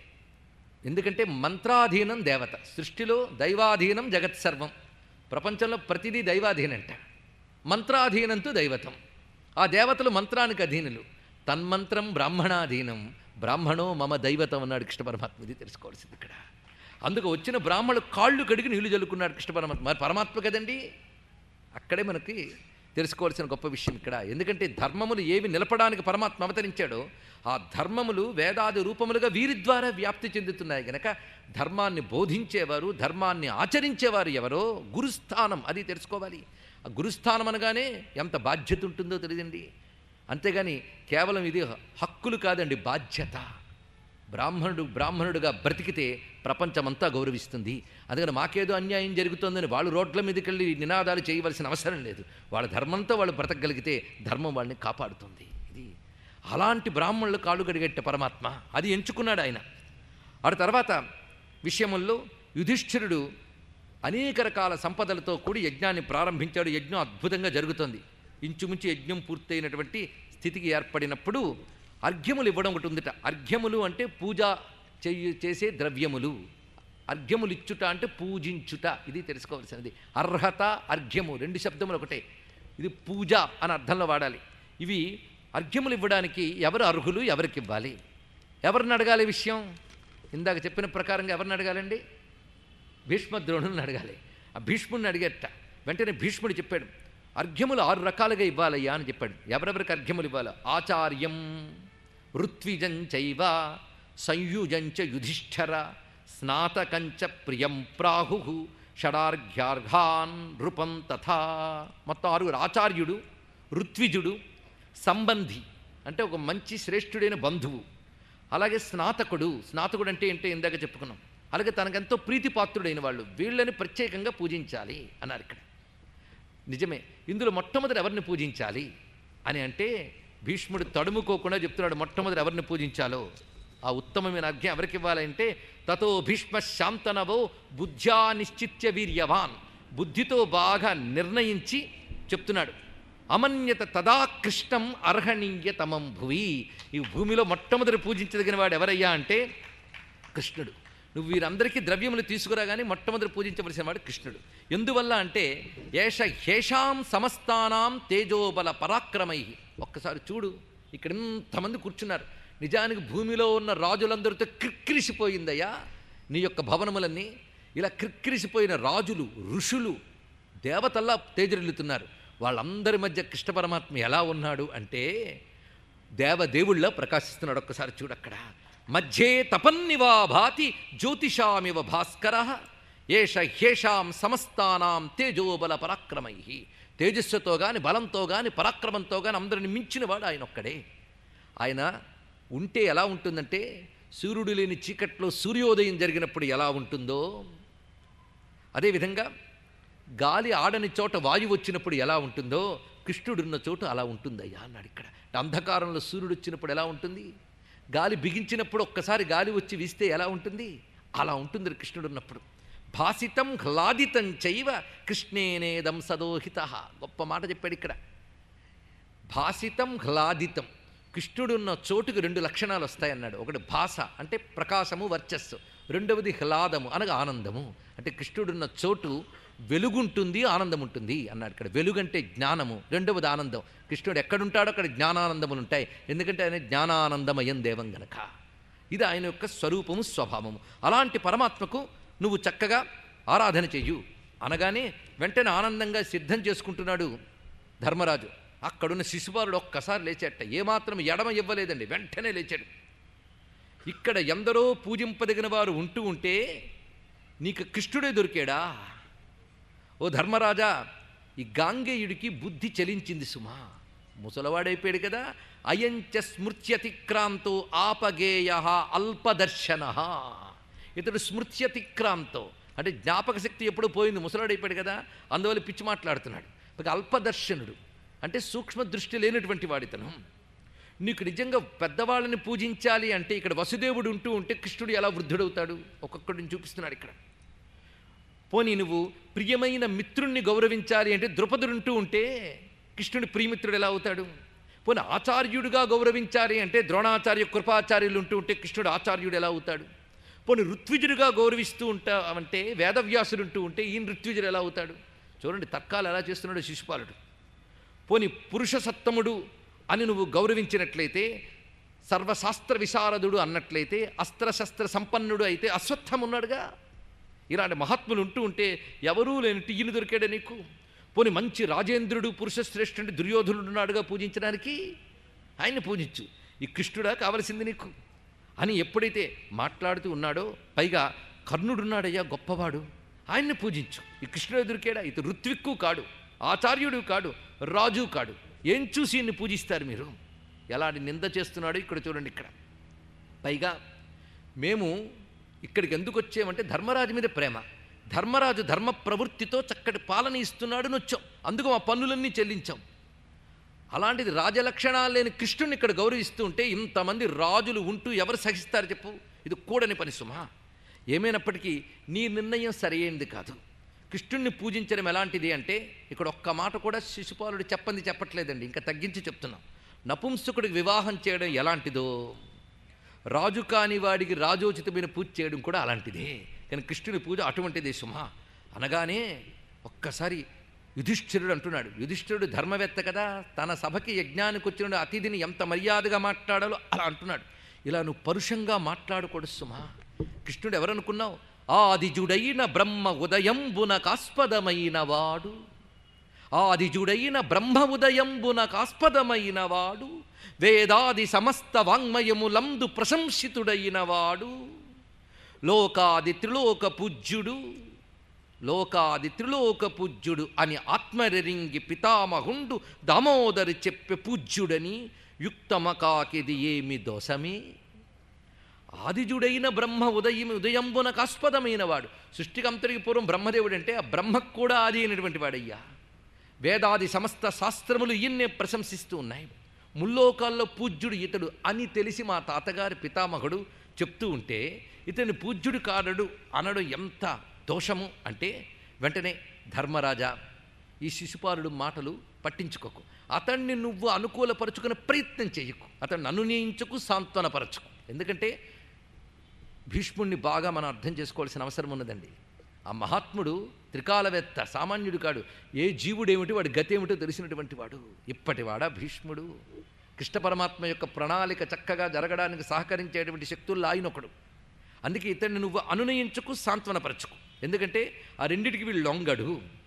ఎందుకంటే మంత్రాధీనం దేవత సృష్టిలో దైవాధీనం జగత్ సర్వం ప్రపంచంలో ప్రతిదీ దైవాధీనంట మంత్రాధీనంతో దైవతం ఆ దేవతలు మంత్రానికి అధీనులు తన్మంత్రం బ్రాహ్మణాధీనం బ్రాహ్మణో మమ దైవతం అన్నాడు కృష్ణ పరమాత్మ ఇది తెలుసుకోవాల్సింది ఇక్కడ అందుకు వచ్చిన బ్రాహ్మణులు కాళ్ళు కడిగి నీళ్లు చల్లుకున్నాడు కృష్ణ పరమాత్మ మరి పరమాత్మ కదండి అక్కడే మనకి తెలుసుకోవాల్సిన గొప్ప విషయం ఇక్కడ ఎందుకంటే ధర్మములు ఏవి నిలపడానికి పరమాత్మ అవతరించాడో ఆ ధర్మములు వేదాది రూపములుగా వీరి ద్వారా వ్యాప్తి చెందుతున్నాయి గనక ధర్మాన్ని బోధించేవారు ధర్మాన్ని ఆచరించేవారు ఎవరో గురుస్థానం అది తెలుసుకోవాలి ఆ గురుస్థానం అనగానే ఎంత బాధ్యత ఉంటుందో తెలియదండి అంతేగాని కేవలం ఇది హక్కులు కాదండి బాధ్యత బ్రాహ్మణుడు బ్రాహ్మణుడుగా బ్రతికితే ప్రపంచమంతా గౌరవిస్తుంది అందుకని మాకేదో అన్యాయం జరుగుతుందని వాళ్ళు రోడ్ల మీదకి వెళ్ళి నినాదాలు చేయవలసిన అవసరం లేదు వాళ్ళ ధర్మంతో వాళ్ళు బ్రతకగలిగితే ధర్మం వాళ్ళని కాపాడుతుంది ఇది అలాంటి బ్రాహ్మణులు కాళ్ళు గడిగట్టే పరమాత్మ అది ఎంచుకున్నాడు ఆయన ఆ తర్వాత విషయముల్లో యుధిష్ఠిరుడు అనేక రకాల సంపదలతో కూడి యజ్ఞాన్ని ప్రారంభించాడు యజ్ఞం అద్భుతంగా జరుగుతోంది ఇంచుమించు యజ్ఞం పూర్తయినటువంటి స్థితికి ఏర్పడినప్పుడు అర్ఘ్యములు ఇవ్వడం ఒకటి ఉందిట అర్ఘ్యములు అంటే పూజ చెయ్యి చేసే ద్రవ్యములు అర్ఘ్యములు ఇచ్చుట అంటే పూజించుట ఇది తెలుసుకోవాల్సినది అర్హత అర్ఘ్యము రెండు శబ్దములు ఒకటే ఇది పూజ అని అర్థంలో వాడాలి ఇవి అర్ఘ్యములు ఇవ్వడానికి ఎవరు అర్హులు ఎవరికి ఇవ్వాలి ఎవరిని అడగాలి విషయం ఇందాక చెప్పిన ప్రకారంగా ఎవరిని అడగాలండి భీష్మద్రోణుని అడగాలి ఆ భీష్ముడిని అడిగేట వెంటనే భీష్ముడు చెప్పాడు అర్ఘ్యములు ఆరు రకాలుగా ఇవ్వాలయ్యా అని చెప్పాడు ఎవరెవరికి అర్ఘ్యములు ఇవ్వాలి ఆచార్యం ఋత్విజం చైవ సంయుజంచ యుధిష్ఠర స్నాతకంచ ప్రియం ప్రాహు షడార్ఘ్యార్ఘాన్ నృపం తథా మొత్తం ఆరుగురు ఆచార్యుడు ఋత్విజుడు సంబంధి అంటే ఒక మంచి శ్రేష్ఠుడైన బంధువు అలాగే స్నాతకుడు స్నాతకుడు అంటే ఏంటో ఇందాక చెప్పుకున్నాం అలాగే తనకెంతో ప్రీతిపాత్రుడైన వాళ్ళు వీళ్ళని ప్రత్యేకంగా పూజించాలి అన్నారు ఇక్కడ నిజమే ఇందులో మొట్టమొదటి ఎవరిని పూజించాలి అని అంటే భీష్ముడు తడుముకోకుండా చెప్తున్నాడు మొట్టమొదటి ఎవరిని పూజించాలో ఆ ఉత్తమమైన అర్ఘ్యం ఎవరికి ఇవ్వాలంటే తతో భీష్మ శాంతనవో బుద్ధ్యా నిశ్చిత్య వీర్యవాన్ బుద్ధితో బాగా నిర్ణయించి చెప్తున్నాడు అమన్యత తదా కృష్ణం అర్హణీయతమం భువి ఈ భూమిలో మొట్టమొదటి పూజించదగిన వాడు ఎవరయ్యా అంటే కృష్ణుడు నువ్వు వీరందరికీ ద్రవ్యములు తీసుకురా కానీ మొట్టమొదటి పూజించవలసిన వాడు కృష్ణుడు ఎందువల్ల అంటే ఏష హేషాం సమస్తానాం తేజోబల పరాక్రమై ఒక్కసారి చూడు ఇక్కడ ఇంతమంది కూర్చున్నారు నిజానికి భూమిలో ఉన్న రాజులందరితో క్రిక్కిరిసిపోయిందయ్యా నీ యొక్క భవనములన్నీ ఇలా క్రిక్కిరిసిపోయిన రాజులు ఋషులు దేవతల్లా తేజరిల్లుతున్నారు వాళ్ళందరి మధ్య కృష్ణ పరమాత్మ ఎలా ఉన్నాడు అంటే దేవదేవుళ్ళ ప్రకాశిస్తున్నాడు ఒక్కసారి చూడక్కడ మధ్యే తపన్నివా భాతి జ్యోతిషామివ భాస్కర ఏష హ్యేషాం సమస్తానాం తేజోబల పరాక్రమై తేజస్సుతో గాని బలంతో గాని పరాక్రమంతో గాని అందరిని మించినవాడు ఆయన ఒక్కడే ఆయన ఉంటే ఎలా ఉంటుందంటే సూర్యుడు లేని చీకట్లో సూర్యోదయం జరిగినప్పుడు ఎలా ఉంటుందో అదేవిధంగా గాలి ఆడని చోట వాయువు వచ్చినప్పుడు ఎలా ఉంటుందో కృష్ణుడున్న చోటు అలా ఉంటుందయ్యా అన్నాడు ఇక్కడ అంధకారంలో సూర్యుడు వచ్చినప్పుడు ఎలా ఉంటుంది గాలి బిగించినప్పుడు ఒక్కసారి గాలి వచ్చి వీస్తే ఎలా ఉంటుంది అలా ఉంటుంది కృష్ణుడు ఉన్నప్పుడు భాసితం హ్లాదితం చైవ కృష్ణేనేదం సదోహిత గొప్ప మాట చెప్పాడు ఇక్కడ భాసితం హ్లాదితం కృష్ణుడున్న చోటుకు రెండు లక్షణాలు వస్తాయన్నాడు ఒకటి భాష అంటే ప్రకాశము వర్చస్సు రెండవది హ్లాదము అనగా ఆనందము అంటే కృష్ణుడున్న చోటు వెలుగుంటుంది ఆనందం ఉంటుంది అన్నాడు ఇక్కడ వెలుగంటే జ్ఞానము రెండవది ఆనందం కృష్ణుడు ఎక్కడుంటాడో అక్కడ జ్ఞానానందములు ఉంటాయి ఎందుకంటే ఆయన జ్ఞానానందమయం దేవం గనక ఇది ఆయన యొక్క స్వరూపము స్వభావము అలాంటి పరమాత్మకు నువ్వు చక్కగా ఆరాధన చెయ్యు అనగానే వెంటనే ఆనందంగా సిద్ధం చేసుకుంటున్నాడు ధర్మరాజు అక్కడున్న శిశుపాలుడు ఒక్కసారి లేచాట ఏమాత్రం ఎడమ ఇవ్వలేదండి వెంటనే లేచాడు ఇక్కడ ఎందరో పూజింపదగిన వారు ఉంటూ ఉంటే నీకు కృష్ణుడే దొరికాడా ఓ ధర్మరాజా ఈ గాంగేయుడికి బుద్ధి చలించింది సుమా ముసలవాడైపోయాడు కదా అయంచ స్మృత్యతిక్రాంతో ఆపగేయ అల్పదర్శన ఇతడు స్మృత్యతిక్రాంతో అంటే జ్ఞాపక శక్తి ఎప్పుడు పోయింది ముసలాడైపోయాడు కదా అందువల్ల పిచ్చి మాట్లాడుతున్నాడు ఒక అల్పదర్శనుడు అంటే సూక్ష్మ దృష్టి లేనటువంటి వాడితను నీకు నిజంగా పెద్దవాళ్ళని పూజించాలి అంటే ఇక్కడ వసుదేవుడు ఉంటూ ఉంటే కృష్ణుడు ఎలా వృద్ధుడవుతాడు ఒక్కొక్కడిని చూపిస్తున్నాడు ఇక్కడ పోనీ నువ్వు ప్రియమైన మిత్రుణ్ణి గౌరవించాలి అంటే ద్రుపదుడుంటూ ఉంటే కృష్ణుడి ప్రియమిత్రుడు ఎలా అవుతాడు పోనీ ఆచార్యుడిగా గౌరవించాలి అంటే ద్రోణాచార్య కృపాచార్యులు ఉంటూ ఉంటే కృష్ణుడు ఆచార్యుడు ఎలా అవుతాడు పోనీ ఋత్విజుడిగా గౌరవిస్తూ ఉంటావంటే వేదవ్యాసుడు ఉంటూ ఉంటే ఈయన ఋత్విజుడు ఎలా అవుతాడు చూడండి తర్కాలు ఎలా చేస్తున్నాడు శిశుపాలుడు పోని పురుష సత్తముడు అని నువ్వు గౌరవించినట్లయితే సర్వశాస్త్ర విశారదుడు అన్నట్లయితే అస్త్రశస్త్ర సంపన్నుడు అయితే అశ్వత్థం ఉన్నాడుగా ఇలాంటి మహాత్ములు ఉంటూ ఉంటే ఎవరూ లేని టీయులు దొరికాడే నీకు పోని మంచి రాజేంద్రుడు పురుష శ్రేష్ఠుడు దుర్యోధనుడు ఉన్నాడుగా పూజించడానికి ఆయన్ని పూజించు ఈ కృష్ణుడా కావలసింది నీకు అని ఎప్పుడైతే మాట్లాడుతూ ఉన్నాడో పైగా కర్ణుడున్నాడయ్యా గొప్పవాడు ఆయన్ని పూజించు ఈ కృష్ణుడు దొరికాడా ఇతడు ఋత్విక్కు కాడు ఆచార్యుడు కాడు రాజు కాడు ఏం చూసి ఈయన్ని పూజిస్తారు మీరు ఎలాంటి నింద చేస్తున్నాడో ఇక్కడ చూడండి ఇక్కడ పైగా మేము ఇక్కడికి ఎందుకు వచ్చామంటే ధర్మరాజు మీద ప్రేమ ధర్మరాజు ధర్మ ప్రవృత్తితో చక్కటి పాలన ఇస్తున్నాడు అని వచ్చాం అందుకు మా పన్నులన్నీ చెల్లించాం అలాంటిది రాజలక్షణాలు లేని కృష్ణుని ఇక్కడ గౌరవిస్తూ ఉంటే ఇంతమంది రాజులు ఉంటూ ఎవరు సహిస్తారు చెప్పు ఇది కూడని పని సుమా ఏమైనప్పటికీ నీ నిర్ణయం సరైనది కాదు కృష్ణుణ్ణి పూజించడం ఎలాంటిది అంటే ఇక్కడ ఒక్క మాట కూడా శిశుపాలుడు చెప్పంది చెప్పట్లేదండి ఇంకా తగ్గించి చెప్తున్నాం నపుంసకుడికి వివాహం చేయడం ఎలాంటిదో రాజు కాని వాడికి రాజోచితమైన పూజ చేయడం కూడా అలాంటిదే కానీ కృష్ణుని పూజ అటువంటిదే సుమా అనగానే ఒక్కసారి యుధిష్ఠిరుడు అంటున్నాడు యుధిష్ఠిరుడు ధర్మవేత్త కదా తన సభకి యజ్ఞానికి వచ్చిన అతిథిని ఎంత మర్యాదగా మాట్లాడాలో అలా అంటున్నాడు ఇలా నువ్వు పరుషంగా మాట్లాడకూడదు సుమా కృష్ణుడు ఎవరనుకున్నావు ఆదిజుడైన బ్రహ్మ ఉదయంబున కాస్పదమైన వాడు ఆదిజుడైన బ్రహ్మ ఉదయంబున కాస్పదమైన వాడు వేదాది సమస్త వాంగ్మయములందు ప్రశంసితుడైన వాడు లోకాది త్రిలోక పూజ్యుడు లోకాది త్రిలోక పూజ్యుడు అని ఆత్మరెరింగి పితామహుండు దామోదరి చెప్పె పూజ్యుడని యుక్తమకాకిది ఏమి దోషమే ఆదిజుడైన బ్రహ్మ ఉదయం ఉదయంబున కాస్పదమైన వాడు సృష్టికంతరికి పూర్వం బ్రహ్మదేవుడు అంటే ఆ బ్రహ్మకు కూడా ఆది అయినటువంటి వాడయ్యా వేదాది సమస్త శాస్త్రములు ఈయన్నే ప్రశంసిస్తూ ఉన్నాయి ముల్లోకాల్లో పూజ్యుడు ఇతడు అని తెలిసి మా తాతగారి పితామహుడు చెప్తూ ఉంటే ఇతని పూజ్యుడు కాడడు అనడు ఎంత దోషము అంటే వెంటనే ధర్మరాజా ఈ శిశుపాలుడు మాటలు పట్టించుకోకు అతన్ని నువ్వు అనుకూలపరుచుకునే ప్రయత్నం చేయకు అతన్ని అనునయించకు సాంత్వనపరచుకు ఎందుకంటే భీష్ముణ్ణి బాగా మనం అర్థం చేసుకోవాల్సిన అవసరం ఉన్నదండి ఆ మహాత్ముడు త్రికాలవేత్త సామాన్యుడు కాడు ఏ జీవుడేమిటి వాడి గతి ఏమిటో తెలిసినటువంటి వాడు ఇప్పటివాడా భీష్ముడు కృష్ణ పరమాత్మ యొక్క ప్రణాళిక చక్కగా జరగడానికి సహకరించేటువంటి శక్తుల్లో ఆయనొకడు అందుకే ఇతన్ని నువ్వు అనునయించుకు సాంత్వనపరచుకు ఎందుకంటే ఆ రెండిటికి వీళ్ళు లొంగడు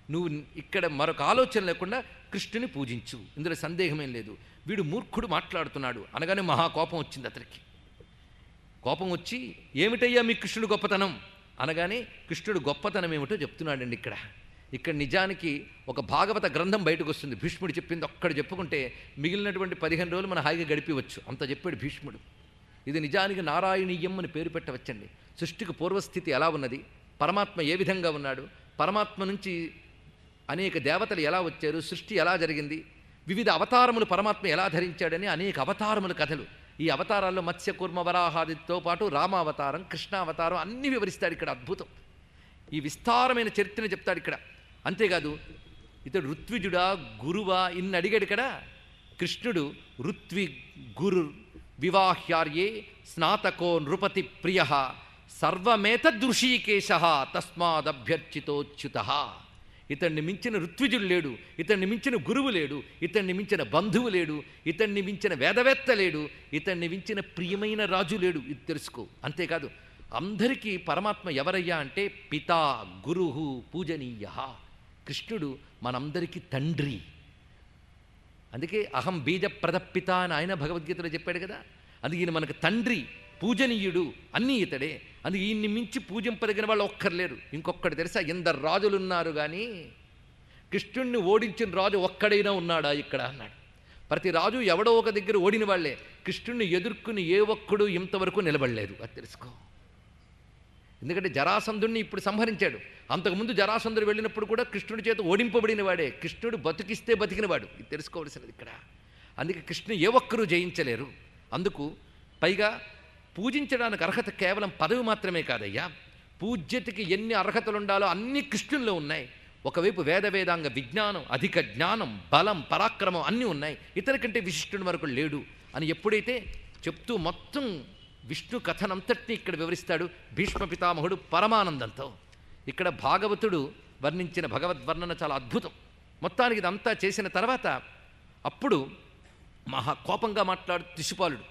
నువ్వు ఇక్కడ మరొక ఆలోచన లేకుండా కృష్ణుని పూజించు ఇందులో సందేహమేం లేదు వీడు మూర్ఖుడు మాట్లాడుతున్నాడు అనగానే మహా కోపం వచ్చింది అతనికి కోపం వచ్చి ఏమిటయ్యా మీ కృష్ణుడు గొప్పతనం అనగానే కృష్ణుడు గొప్పతనం ఏమిటో చెప్తున్నాడండి ఇక్కడ ఇక్కడ నిజానికి ఒక భాగవత గ్రంథం బయటకు వస్తుంది భీష్ముడు చెప్పింది ఒక్కడ చెప్పుకుంటే మిగిలినటువంటి పదిహేను రోజులు మన హాయిగా గడిపివచ్చు అంత చెప్పాడు భీష్ముడు ఇది నిజానికి నారాయణీయం అని పేరు పెట్టవచ్చండి సృష్టికి పూర్వస్థితి ఎలా ఉన్నది పరమాత్మ ఏ విధంగా ఉన్నాడు పరమాత్మ నుంచి అనేక దేవతలు ఎలా వచ్చారు సృష్టి ఎలా జరిగింది వివిధ అవతారములు పరమాత్మ ఎలా ధరించాడని అనేక అవతారముల కథలు ఈ అవతారాల్లో మత్స్య కూర్మ వరాహాదితో పాటు రామావతారం కృష్ణావతారం అన్నీ వివరిస్తాడు ఇక్కడ అద్భుతం ఈ విస్తారమైన చరిత్రను చెప్తాడు ఇక్కడ అంతేకాదు ఇతడు ఋత్విజుడా గురువా ఇన్ని అడిగాడు ఇక్కడ కృష్ణుడు ఋత్వి గురు వివాహ్యార్యే స్నాతకో నృపతి ప్రియ సర్వమేతదృషీకేశ తస్మాదభ్యర్చితోచ్యుత ఇతన్ని మించిన ఋత్విజుడు లేడు ఇతన్ని మించిన గురువు లేడు ఇతన్ని మించిన బంధువు లేడు ఇతన్ని మించిన వేదవేత్త లేడు ఇతన్ని మించిన ప్రియమైన రాజు లేడు ఇది తెలుసుకో అంతేకాదు అందరికీ పరమాత్మ ఎవరయ్యా అంటే పితా గురువు పూజనీయ కృష్ణుడు మనందరికీ తండ్రి అందుకే అహం బీజ ప్రదప్పిత అని ఆయన భగవద్గీతలో చెప్పాడు కదా అందుకే ఈయన మనకు తండ్రి పూజనీయుడు అన్నీ ఇతడే అందుకే ఈయన్ని మించి పూజింపదగిన వాళ్ళు ఒక్కర్లేరు ఇంకొక్కటి తెలుసా ఎందరు రాజులున్నారు కానీ కృష్ణుణ్ణి ఓడించిన రాజు ఒక్కడైనా ఉన్నాడా ఇక్కడ అన్నాడు ప్రతి రాజు ఎవడో ఒక దగ్గర ఓడిన వాళ్ళే కృష్ణుణ్ణి ఎదుర్కొని ఏ ఒక్కడు ఇంతవరకు నిలబడలేదు అది తెలుసుకో ఎందుకంటే జరాసంధుణ్ణి ఇప్పుడు సంహరించాడు అంతకుముందు జరాసంధుడు వెళ్ళినప్పుడు కూడా కృష్ణుడి చేత ఓడింపబడిన వాడే కృష్ణుడు బతికిస్తే బతికినవాడు ఇది తెలుసుకోవలసినది ఇక్కడ అందుకే కృష్ణు ఏ ఒక్కరూ జయించలేరు అందుకు పైగా పూజించడానికి అర్హత కేవలం పదవి మాత్రమే కాదయ్యా పూజ్యతకి ఎన్ని అర్హతలు ఉండాలో అన్ని కృష్ణుల్లో ఉన్నాయి ఒకవైపు వేద వేదాంగ విజ్ఞానం అధిక జ్ఞానం బలం పరాక్రమం అన్నీ ఉన్నాయి ఇతని కంటే విశిష్టుని వరకు లేడు అని ఎప్పుడైతే చెప్తూ మొత్తం విష్ణు కథనంతటినీ ఇక్కడ వివరిస్తాడు భీష్మ పితామహుడు పరమానందంతో ఇక్కడ భాగవతుడు వర్ణించిన భగవద్వర్ణన చాలా అద్భుతం మొత్తానికి ఇదంతా చేసిన తర్వాత అప్పుడు మహా కోపంగా మాట్లాడు శిశుపాలుడు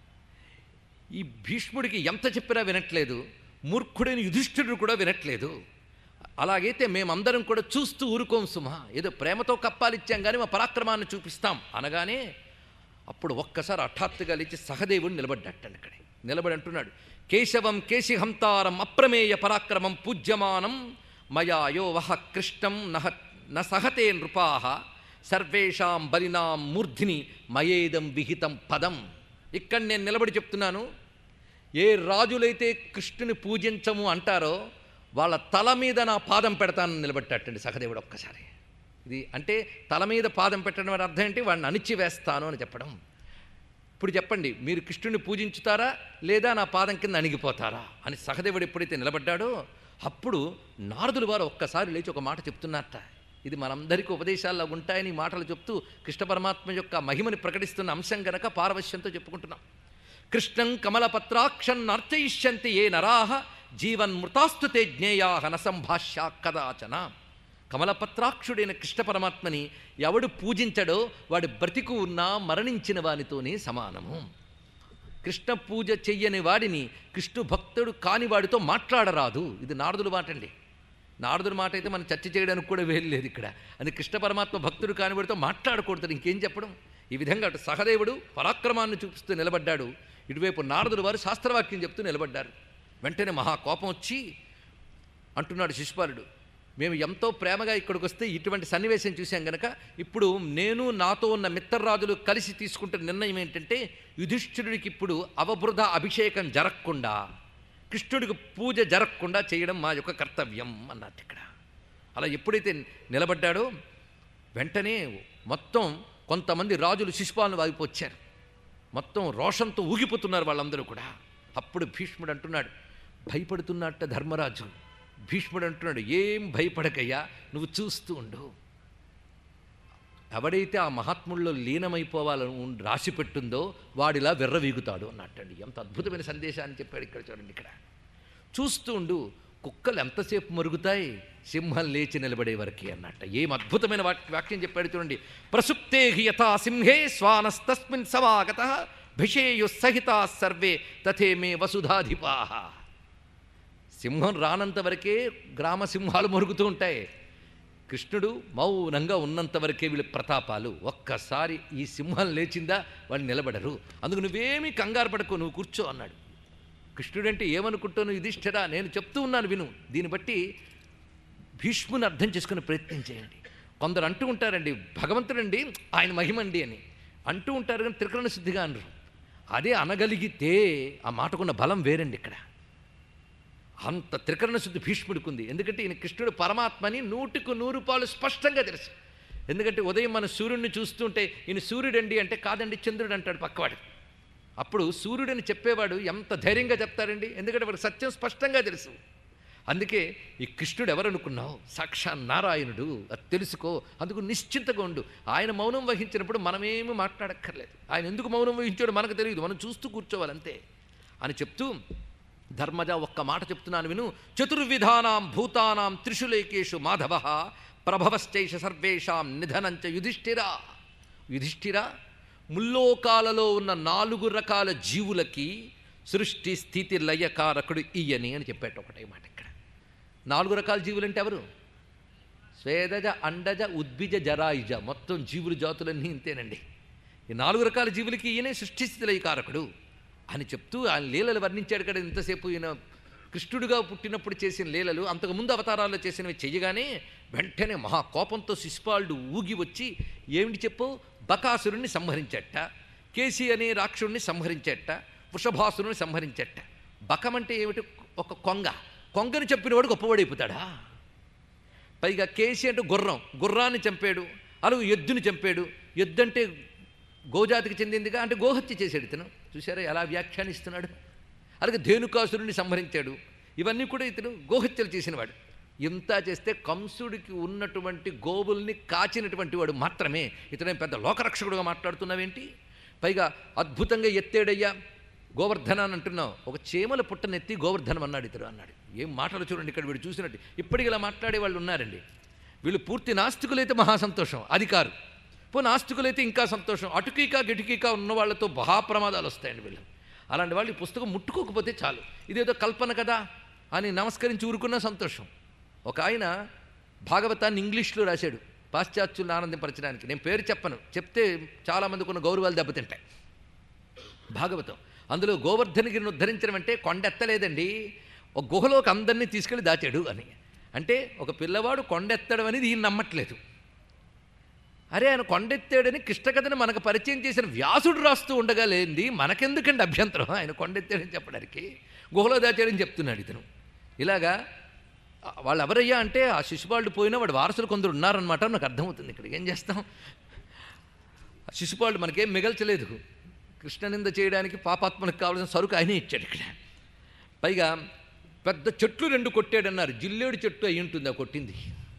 ఈ భీష్ముడికి ఎంత చెప్పినా వినట్లేదు మూర్ఖుడైన యుధిష్ఠిరుడు కూడా వినట్లేదు అలాగైతే మేమందరం కూడా చూస్తూ ఊరుకోం సుమ ఏదో ప్రేమతో కప్పాలిచ్చాం కానీ మా పరాక్రమాన్ని చూపిస్తాం అనగానే అప్పుడు ఒక్కసారి హఠాత్తుగా లేచి సహదేవుడు నిలబడ్డట్టండి ఇక్కడ నిలబడి అంటున్నాడు కేశవం కేశిహంతారం అప్రమేయ పరాక్రమం పూజ్యమానం మయా యో వహ కృష్ణం నహ న సహతే నృపాహ సర్వేషాం బలినాం మూర్ధిని మయేదం విహితం పదం ఇక్కడ నేను నిలబడి చెప్తున్నాను ఏ రాజులైతే కృష్ణుని పూజించము అంటారో వాళ్ళ తల మీద నా పాదం పెడతానని నిలబెట్టండి సహదేవుడు ఒక్కసారి ఇది అంటే తల మీద పాదం పెట్టడం అని అర్థం ఏంటి వాడిని అణిచివేస్తాను అని చెప్పడం ఇప్పుడు చెప్పండి మీరు కృష్ణుని పూజించుతారా లేదా నా పాదం కింద అణిగిపోతారా అని సహదేవుడు ఎప్పుడైతే నిలబడ్డాడో అప్పుడు నారదులు వారు ఒక్కసారి లేచి ఒక మాట చెప్తున్నారట ఇది మనందరికీ ఉపదేశాల్లో ఉంటాయని ఈ మాటలు చెప్తూ కృష్ణ పరమాత్మ యొక్క మహిమని ప్రకటిస్తున్న అంశం గనక పారవశ్యంతో చెప్పుకుంటున్నాం కృష్ణం కమలపత్రాక్షం నర్చయిష్యంతి ఏ నరాహ జీవన్మృతాస్తు తే జ్ఞేయా నసంభాష్య కదాచన కమలపత్రాక్షుడైన కృష్ణ పరమాత్మని ఎవడు పూజించడో వాడు బ్రతికు ఉన్నా మరణించిన వానితోనే సమానము కృష్ణ పూజ చెయ్యని వాడిని కృష్ణు భక్తుడు కాని వాడితో మాట్లాడరాదు ఇది నారదుల మాట అండి నారదుల మాట అయితే మనం చర్చ చేయడానికి కూడా వేలు లేదు ఇక్కడ అది కృష్ణ పరమాత్మ భక్తుడు కాని వాడితో మాట్లాడకూడదు ఇంకేం చెప్పడం ఈ విధంగా అటు సహదేవుడు పరాక్రమాన్ని చూపిస్తూ నిలబడ్డాడు ఇటువైపు నారదుడు వారు శాస్త్రవాక్యం చెప్తూ నిలబడ్డారు వెంటనే మహా కోపం వచ్చి అంటున్నాడు శిశుపాలుడు మేము ఎంతో ప్రేమగా ఇక్కడికి వస్తే ఇటువంటి సన్నివేశం చూశాం గనక ఇప్పుడు నేను నాతో ఉన్న మిత్రరాజులు కలిసి తీసుకుంటున్న నిర్ణయం ఏంటంటే యుధిష్ఠిరుడికి ఇప్పుడు అవబృధ అభిషేకం జరగకుండా కృష్ణుడికి పూజ జరగకుండా చేయడం మా యొక్క కర్తవ్యం అన్నట్టు ఇక్కడ అలా ఎప్పుడైతే నిలబడ్డాడో వెంటనే మొత్తం కొంతమంది రాజులు శిశుపాలను వాగిపోచ్చారు మొత్తం రోషంతో ఊగిపోతున్నారు వాళ్ళందరూ కూడా అప్పుడు భీష్ముడు అంటున్నాడు భయపడుతున్నట్ట ధర్మరాజు భీష్ముడు అంటున్నాడు ఏం భయపడకయ్యా నువ్వు చూస్తూ ఉండు ఎవడైతే ఆ మహాత్ముల్లో లీనమైపోవాలని ఉన్- రాసి పెట్టుందో వాడిలా వెర్రవీగుతాడు అన్నట్టండి ఎంత అద్భుతమైన సందేశాన్ని చెప్పాడు ఇక్కడ చూడండి ఇక్కడ చూస్తూ ఉండు కుక్కలు ఎంతసేపు మరుగుతాయి సింహం లేచి నిలబడే వరకే అన్నట్ట ఏం అద్భుతమైన వాక్- వాక్యం చెప్పాడు చూడండి ప్రసుప్తే హి యథా సింహే శ్వానస్తస్మిన్ సమాగత భిషేయు సహితా సర్వే తథే మే వసుధాధిపాహ సింహం రానంత వరకే గ్రామ సింహాలు మరుగుతూ ఉంటాయి కృష్ణుడు మౌనంగా ఉన్నంత వరకే వీళ్ళ ప్రతాపాలు ఒక్కసారి ఈ సింహం లేచిందా వాళ్ళు నిలబడరు అందుకు నువ్వేమీ కంగారు పడకు నువ్వు కూర్చో అన్నాడు కృష్ణుడంటే ఏమనుకుంటాను యుధిష్ఠిరా నేను చెప్తూ ఉన్నాను విను దీన్ని బట్టి భీష్ముని అర్థం చేసుకునే ప్రయత్నం చేయండి కొందరు అంటూ ఉంటారండి భగవంతుడండి ఆయన మహిమండి అని అంటూ ఉంటారు కానీ త్రికరణ శుద్ధిగా అనరు అదే అనగలిగితే ఆ మాటకున్న బలం వేరండి ఇక్కడ అంత త్రికరణ శుద్ధి భీష్ముడికి ఉంది ఎందుకంటే ఈయన కృష్ణుడు పరమాత్మని నూటికి నూరు పాలు స్పష్టంగా తెలుసు ఎందుకంటే ఉదయం మన సూర్యుడిని చూస్తుంటే ఈయన సూర్యుడండి అంటే కాదండి చంద్రుడు అంటాడు పక్కవాడు అప్పుడు సూర్యుడని చెప్పేవాడు ఎంత ధైర్యంగా చెప్తారండి ఎందుకంటే వాడు సత్యం స్పష్టంగా తెలుసు అందుకే ఈ కృష్ణుడు ఎవరనుకున్నావు సాక్షా నారాయణుడు అది తెలుసుకో అందుకు నిశ్చింతగా ఉండు ఆయన మౌనం వహించినప్పుడు మనమేమి మాట్లాడక్కర్లేదు ఆయన ఎందుకు మౌనం వహించాడో మనకు తెలియదు మనం చూస్తూ కూర్చోవాలి అంతే అని చెప్తూ ధర్మజ ఒక్క మాట చెప్తున్నాను విను చతుర్విధానాం భూతానాం త్రిషులేకేషు మాధవ ప్రభవశ్చైష సర్వేషాం నిధనంచ యుధిష్ఠిరా యుధిష్ఠిరా ముల్లోకాలలో ఉన్న నాలుగు రకాల జీవులకి సృష్టి స్థితి లయకారకుడు ఈయని అని చెప్పేట ఒకటే మాట ఇక్కడ నాలుగు రకాల జీవులు అంటే ఎవరు స్వేదజ అండజ ఉద్భిజ జరాయుజ మొత్తం జీవుల జాతులన్నీ ఇంతేనండి ఈ నాలుగు రకాల జీవులకి ఈయనే సృష్టి స్థితి లయకారకుడు అని చెప్తూ ఆయన లీలలు వర్ణించాడు కదా ఇంతసేపు ఈయన కృష్ణుడిగా పుట్టినప్పుడు చేసిన లీలలు అంతకుముందు అవతారాల్లో చేసినవి చెయ్యగానే వెంటనే మహా కోపంతో శిశుపాలుడు ఊగి వచ్చి ఏమిటి చెప్పు బకాసురుణ్ణి సంహరించట కేసి అనే రాక్షుడిని సంహరించట వృషభాసురుని సంహరించట బకం అంటే ఏమిటి ఒక కొంగ కొంగని చెప్పినవాడు గొప్పవాడైపోతాడా పైగా కేసి అంటే గుర్రం గుర్రాన్ని చంపాడు అలాగే ఎద్దుని చంపాడు ఎద్దు అంటే గోజాతికి చెందిందిగా అంటే గోహత్య చేశాడు ఇతను చూసారా ఎలా వ్యాఖ్యానిస్తున్నాడు అలాగే ధేనుకాసురుని సంహరించాడు ఇవన్నీ కూడా ఇతను గోహత్యలు చేసినవాడు ఇంత చేస్తే కంసుడికి ఉన్నటువంటి గోవుల్ని కాచినటువంటి వాడు మాత్రమే ఇతనే పెద్ద లోకరక్షకుడుగా మాట్లాడుతున్నావేంటి పైగా అద్భుతంగా ఎత్తేడయ్యా గోవర్ధన అని అంటున్నావు ఒక చీమల పుట్టనెత్తి గోవర్ధనం అన్నాడు ఇతడు అన్నాడు ఏం మాటలు చూడండి ఇక్కడ వీడు చూసినట్టు ఇప్పటికి ఇలా మాట్లాడే వాళ్ళు ఉన్నారండి వీళ్ళు పూర్తి నాస్తికులైతే మహా సంతోషం అది కారు పో నాస్తికులైతే ఇంకా సంతోషం అటుకీకా గిటుకీకా ఉన్న వాళ్ళతో మహాప్రమాదాలు వస్తాయండి వీళ్ళు అలాంటి వాళ్ళు ఈ పుస్తకం ముట్టుకోకపోతే చాలు ఇదేదో కల్పన కదా అని నమస్కరించి ఊరుకున్న సంతోషం ఒక ఆయన భాగవతాన్ని ఇంగ్లీష్లో రాశాడు పాశ్చాత్యులను ఆనందింపరచడానికి నేను పేరు చెప్పను చెప్తే చాలామందికి ఉన్న గౌరవాలు దెబ్బతింటాయి భాగవతం అందులో గోవర్ధనగిరిని ఉద్ధరించడం అంటే కొండ ఎత్తలేదండి ఒక గుహలోకి అందరినీ తీసుకెళ్ళి దాచాడు అని అంటే ఒక పిల్లవాడు కొండెత్తడం అనేది ఈయన నమ్మట్లేదు అరే ఆయన కొండెత్తాడని కృష్ణకథని మనకు పరిచయం చేసిన వ్యాసుడు రాస్తూ ఉండగా లేనిది మనకెందుకండి అభ్యంతరం ఆయన కొండెత్తాడని చెప్పడానికి గుహలో దాచాడని చెప్తున్నాడు ఇతను ఇలాగా ఆ, వాళ్ళు ఎవరయ్యా అంటే ఆ శిశుపాలుడు పోయినా వాడు వారసులు కొందరు ఉన్నారనమాట నాకు అర్థమవుతుంది ఇక్కడ ఏం చేస్తాం ఆ శిశుపాలుడు మనకేం మిగల్చలేదు కృష్ణనింద చేయడానికి పాపాత్మలకు కావాల్సిన సరుకు ఆయనే ఇచ్చాడు ఇక్కడ పైగా పెద్ద చెట్లు రెండు కొట్టాడన్నారు జిల్లేడు చెట్టు అయి ఉంటుంది ఆ కొట్టింది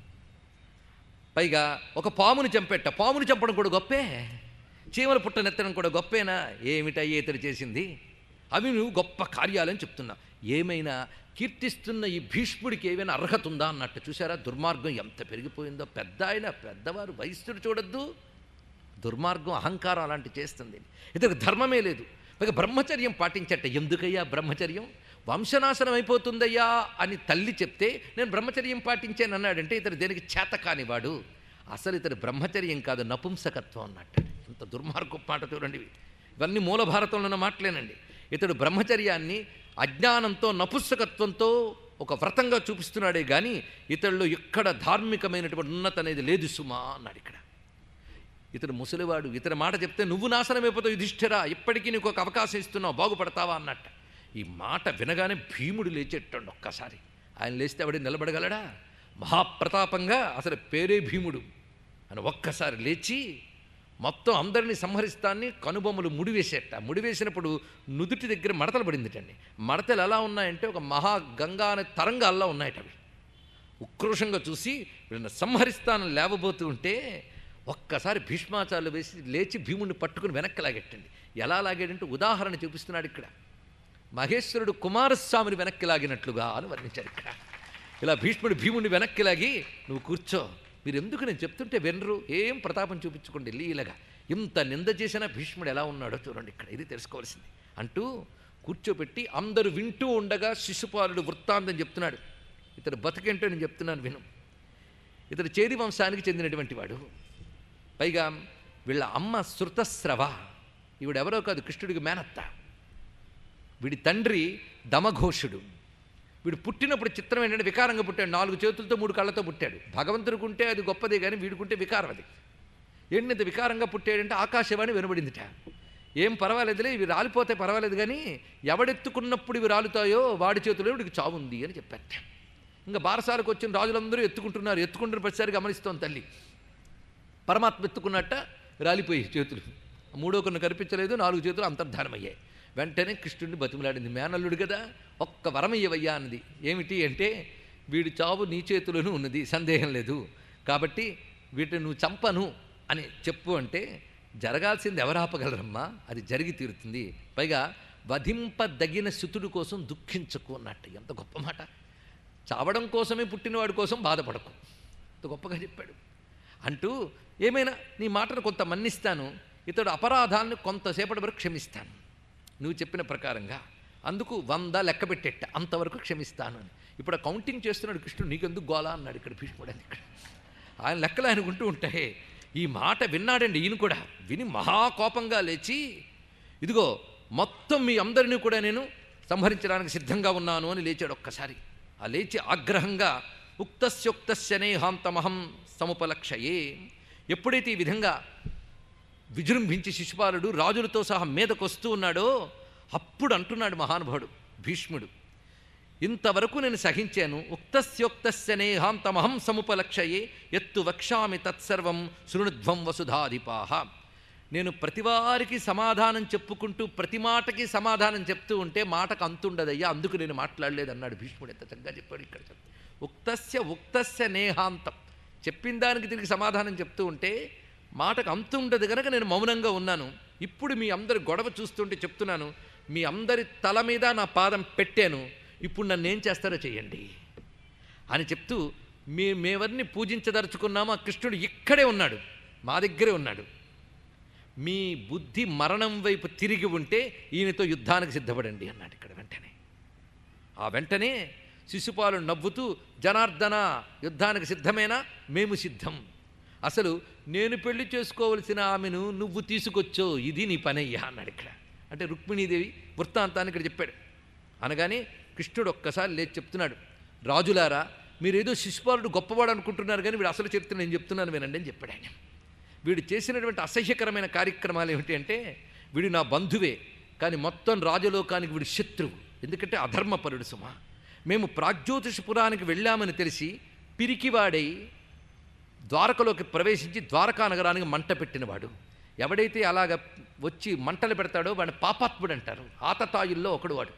పైగా ఒక పాముని చంపెట్ట పాముని చంపడం కూడా గొప్పే చీమల పుట్టనెత్తడం కూడా గొప్పేనా ఏమిటయ్యే ఇతడు చేసింది అవి నువ్వు గొప్ప కార్యాలని చెప్తున్నా ఏమైనా కీర్తిస్తున్న ఈ భీష్ముడికి ఏమైనా అర్హత ఉందా అన్నట్టు చూసారా దుర్మార్గం ఎంత పెరిగిపోయిందో పెద్ద ఆయన పెద్దవారు వయస్సుడు చూడొద్దు దుర్మార్గం అహంకారం అలాంటి చేస్తుంది ఇతనికి ధర్మమే లేదు పైగా బ్రహ్మచర్యం పాటించట ఎందుకయ్యా బ్రహ్మచర్యం వంశనాశనం అయిపోతుందయ్యా అని తల్లి చెప్తే నేను బ్రహ్మచర్యం పాటించాను అన్నాడంటే ఇతను దేనికి చేత కానివాడు అసలు ఇతడు బ్రహ్మచర్యం కాదు నపుంసకత్వం అన్నట్టు ఎంత దుర్మార్గం మాట చూడండి ఇవి. ఇవన్నీ మూల భారతంలో ఉన్న మాటలేనండి ఇతడు బ్రహ్మచర్యాన్ని అజ్ఞానంతో నపుంసకత్వంతో ఒక వ్రతంగా చూపిస్తున్నాడే కానీ ఇతడిలో ఎక్కడ ధార్మికమైనటువంటి ఉన్నత అనేది లేదు సుమా అన్నాడు ఇక్కడ ఇతడు ముసలివాడు ఇతని మాట చెప్తే నువ్వు నాశనమైపోతావు యుధిష్ఠిరా ఇప్పటికీ నీకు ఒక అవకాశం ఇస్తున్నావు బాగుపడతావా అన్నట్ట ఈ మాట వినగానే భీముడు లేచేటండి ఒక్కసారి ఆయన లేస్తే ఆవిడ నిలబడగలడా మహాప్రతాపంగా అసలు పేరే భీముడు అని ఒక్కసారి లేచి మొత్తం అందరినీ సంహరిస్తాన్ని కనుబొమ్మలు ముడివేసేట ముడివేసినప్పుడు నుదుటి దగ్గర మడతలు పడిందిటండి మడతలు ఎలా ఉన్నాయంటే ఒక మహా గంగా అనే తరంగాల్లో ఉన్నాయట అవి ఉక్రోషంగా చూసి వీళ్ళని సంహరిస్తానని లేవబోతూ ఉంటే ఒక్కసారి భీష్మాచార్యులు వేసి లేచి భీముడిని పట్టుకుని వెనక్కి లాగెట్టండి ఎలా లాగాడంటే ఉదాహరణ చూపిస్తున్నాడు ఇక్కడ మహేశ్వరుడు కుమారస్వామిని వెనక్కి లాగినట్లుగా అని వర్ణించాడు ఇక్కడ ఇలా భీష్ముడు భీముడిని వెనక్కి లాగి నువ్వు కూర్చో మీరు ఎందుకు నేను చెప్తుంటే వినరు ఏం ప్రతాపం చూపించుకోండి లీలగా ఇంత నింద చేసినా భీష్ముడు ఎలా ఉన్నాడో చూడండి ఇక్కడ ఇది తెలుసుకోవాల్సింది అంటూ కూర్చోబెట్టి అందరూ వింటూ ఉండగా శిశుపాలుడు వృత్తాంతం చెప్తున్నాడు ఇతడు బతికేంటో నేను చెప్తున్నాను విను ఇతడు చేది వంశానికి చెందినటువంటి వాడు పైగా వీళ్ళ అమ్మ శృతస్రవ ఈవిడెవరో కాదు కృష్ణుడికి మేనత్త వీడి తండ్రి దమఘోషుడు వీడు పుట్టినప్పుడు చిత్రం ఏంటంటే వికారంగా పుట్టాడు నాలుగు చేతులతో మూడు కళ్ళతో పుట్టాడు భగవంతుడికి ఉంటే అది గొప్పదే కానీ వీడుకుంటే వికారం అది ఏంటి వికారంగా పుట్టాడంటే ఆకాశవాణి వినబడిందిట ఏం పర్వాలేదులే ఇవి రాలిపోతే పర్వాలేదు కానీ ఎవడెత్తుకున్నప్పుడు ఇవి రాలుతాయో వాడి చేతిలో వీడికి చావుంది అని చెప్పారట ఇంకా బారసాలకు వచ్చిన రాజులందరూ ఎత్తుకుంటున్నారు ఎత్తుకుంటున్న ప్రతిసారి గమనిస్తోంది తల్లి పరమాత్మ ఎత్తుకున్నట్ట రాలిపోయి చేతులు మూడో కొన్ని కనిపించలేదు నాలుగు చేతులు అంతర్ధానమయ్యాయి వెంటనే కృష్ణుడిని బతిమలాడింది మేనల్లుడు కదా ఒక్క వరమయ్యవయ్యా అన్నది ఏమిటి అంటే వీడి చావు నీ చేతిలోనూ ఉన్నది సందేహం లేదు కాబట్టి వీటిని నువ్వు చంపను అని చెప్పు అంటే జరగాల్సింది ఎవరు ఆపగలరమ్మా అది జరిగి తీరుతుంది పైగా వధింపదగిన సుతుడు కోసం దుఃఖించకు అన్నట్టు ఎంత గొప్ప మాట చావడం కోసమే పుట్టినవాడి కోసం బాధపడకు ఎంత గొప్పగా చెప్పాడు అంటూ ఏమైనా నీ మాటను కొంత మన్నిస్తాను ఇతడు అపరాధాలను కొంతసేపటి వరకు క్షమిస్తాను నువ్వు చెప్పిన ప్రకారంగా అందుకు వంద లెక్క పెట్టేట అంతవరకు క్షమిస్తాను అని ఇప్పుడు ఆ కౌంటింగ్ చేస్తున్నాడు కృష్ణుడు నీకెందుకు గోలా అన్నాడు ఇక్కడ భీష్ముడు అని ఇక్కడ ఆయన లెక్కలు ఆయన ఉంటూ ఉంటాయి ఈ మాట విన్నాడండి ఈయన కూడా విని మహాకోపంగా లేచి ఇదిగో మొత్తం మీ అందరినీ కూడా నేను సంహరించడానికి సిద్ధంగా ఉన్నాను అని లేచాడు ఒక్కసారి ఆ లేచి ఆగ్రహంగా ఉక్తస్యోక్తస్యనేహాంతమహం సముపలక్షయే ఎప్పుడైతే ఈ విధంగా విజృంభించి శిశుపాలుడు రాజులతో సహా మీదకు వస్తూ ఉన్నాడో అప్పుడు అంటున్నాడు మహానుభావుడు భీష్ముడు ఇంతవరకు నేను సహించాను ఉక్తస్యోక్తస్యనేహాంతమహం సముపలక్షయే ఎత్తు వక్ష్యామి తత్సర్వం శృణుధ్వం వసుధాధిపాహ నేను ప్రతివారికి సమాధానం చెప్పుకుంటూ ప్రతి మాటకి సమాధానం చెప్తూ ఉంటే మాటకు అంతుండదయ్యా అందుకు నేను మాట్లాడలేదు అన్నాడు భీష్ముడు ఎంత చక్కగా చెప్పాడు ఇక్కడ ఉక్తస్య ఉక్తస్య నేహాంతం చెప్పిన దానికి తిరిగి సమాధానం చెప్తూ ఉంటే మాటకు అంతుండదు కనుక నేను మౌనంగా ఉన్నాను ఇప్పుడు మీ అందరి గొడవ చూస్తుంటే చెప్తున్నాను మీ అందరి తల మీద నా పాదం పెట్టాను ఇప్పుడు నన్ను ఏం చేస్తారో చెయ్యండి అని చెప్తూ మీ మేవరిని పూజించదలుచుకున్నామో ఆ కృష్ణుడు ఇక్కడే ఉన్నాడు మా దగ్గరే ఉన్నాడు మీ బుద్ధి మరణం వైపు తిరిగి ఉంటే ఈయనతో యుద్ధానికి సిద్ధపడండి అన్నాడు ఇక్కడ వెంటనే ఆ వెంటనే శిశుపాలు నవ్వుతూ జనార్దన యుద్ధానికి సిద్ధమేనా మేము సిద్ధం అసలు నేను పెళ్లి చేసుకోవలసిన ఆమెను నువ్వు తీసుకొచ్చో ఇది నీ పనయ్యా అన్నాడు ఇక్కడ అంటే రుక్మిణీదేవి వృత్తాంతాన్ని ఇక్కడ చెప్పాడు అనగానే కృష్ణుడు ఒక్కసారి లేచి చెప్తున్నాడు రాజులారా మీరేదో శిశుపాలుడు గొప్పవాడు అనుకుంటున్నారు కానీ వీడు అసలు చరిత్ర నేను చెప్తున్నాను వినండి అని చెప్పాడు ఆయన వీడు చేసినటువంటి అసహ్యకరమైన కార్యక్రమాలు ఏమిటి అంటే వీడు నా బంధువే కానీ మొత్తం రాజలోకానికి వీడు శత్రువు ఎందుకంటే అధర్మపరుడు సుమ మేము ప్రాగ్జ్యోతిషపురానికి వెళ్ళామని తెలిసి పిరికివాడై ద్వారకలోకి ప్రవేశించి ద్వారకా నగరానికి మంట పెట్టినవాడు ఎవడైతే అలాగ వచ్చి మంటలు పెడతాడో వాడిని పాపాత్ముడు అంటారు ఆతతాయుల్లో ఒకడు వాడు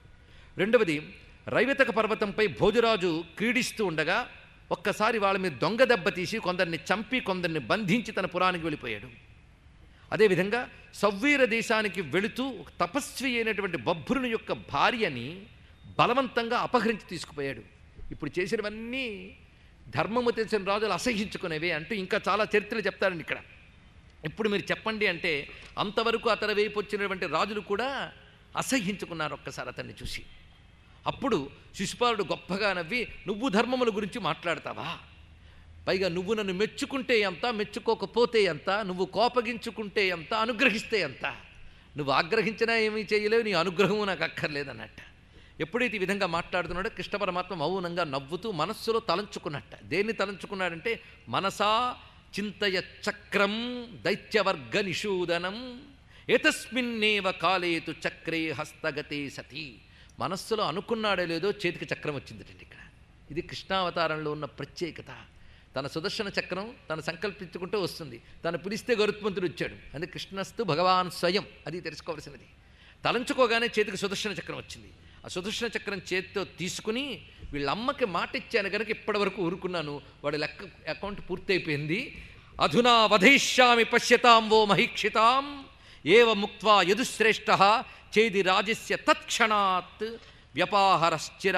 రెండవది రైవతక పర్వతంపై భోజరాజు క్రీడిస్తూ ఉండగా ఒక్కసారి వాళ్ళ మీద దొంగ దెబ్బ తీసి కొందరిని చంపి కొందరిని బంధించి తన పురానికి వెళ్ళిపోయాడు అదేవిధంగా సవ్వీర దేశానికి వెళుతూ ఒక తపస్వి అయినటువంటి బభ్రుని యొక్క భార్యని బలవంతంగా అపహరించి తీసుకుపోయాడు ఇప్పుడు చేసినవన్నీ ధర్మము తెలిసిన రాజులు అసహించుకునేవే అంటూ ఇంకా చాలా చరిత్రలు చెప్తారండి ఇక్కడ ఇప్పుడు మీరు చెప్పండి అంటే అంతవరకు అతని వైపు వచ్చినటువంటి రాజులు కూడా అసహ్యించుకున్నారు ఒక్కసారి అతన్ని చూసి అప్పుడు శిశుపాలుడు గొప్పగా నవ్వి నువ్వు ధర్మముల గురించి మాట్లాడతావా పైగా నువ్వు నన్ను మెచ్చుకుంటే ఎంత మెచ్చుకోకపోతే ఎంత నువ్వు కోపగించుకుంటే ఎంత అనుగ్రహిస్తే ఎంత నువ్వు ఆగ్రహించినా ఏమీ చేయలేవు నీ అనుగ్రహము నాకు అక్కర్లేదన్నట్ట ఎప్పుడైతే ఈ విధంగా మాట్లాడుతున్నాడో కృష్ణ పరమాత్మ మౌనంగా నవ్వుతూ మనస్సులో తలంచుకున్నట్ట దేన్ని తలంచుకున్నాడంటే మనసా చింతయ చక్రం దైత్యవర్గ నిషూదనం ఏతస్మిన్నేవ కాలేతు చక్రే హస్తగతే సతీ మనస్సులో అనుకున్నాడో లేదో చేతికి చక్రం వచ్చిందటండి ఇక్కడ ఇది కృష్ణావతారంలో ఉన్న ప్రత్యేకత తన సుదర్శన చక్రం తను సంకల్పించుకుంటూ వస్తుంది తను పిలిస్తే గరుత్మంతుడు వచ్చాడు అది కృష్ణస్తు భగవాన్ స్వయం అది తెలుసుకోవాల్సినది తలంచుకోగానే చేతికి సుదర్శన చక్రం వచ్చింది ఆ సుదర్శన చక్రం చేతితో తీసుకుని వీళ్ళ అమ్మకి మాట ఇచ్చాను కనుక ఇప్పటివరకు ఊరుకున్నాను వాడి లెక్క అకౌంట్ పూర్తయిపోయింది అధునా వధయిష్యామి పశ్యతాం ఓ మహీక్షితాం ఏవ ముక్వా యదుశ్రేష్ఠ చేది రాజస్య తత్క్షణాత్ వ్యపాహరశ్చిర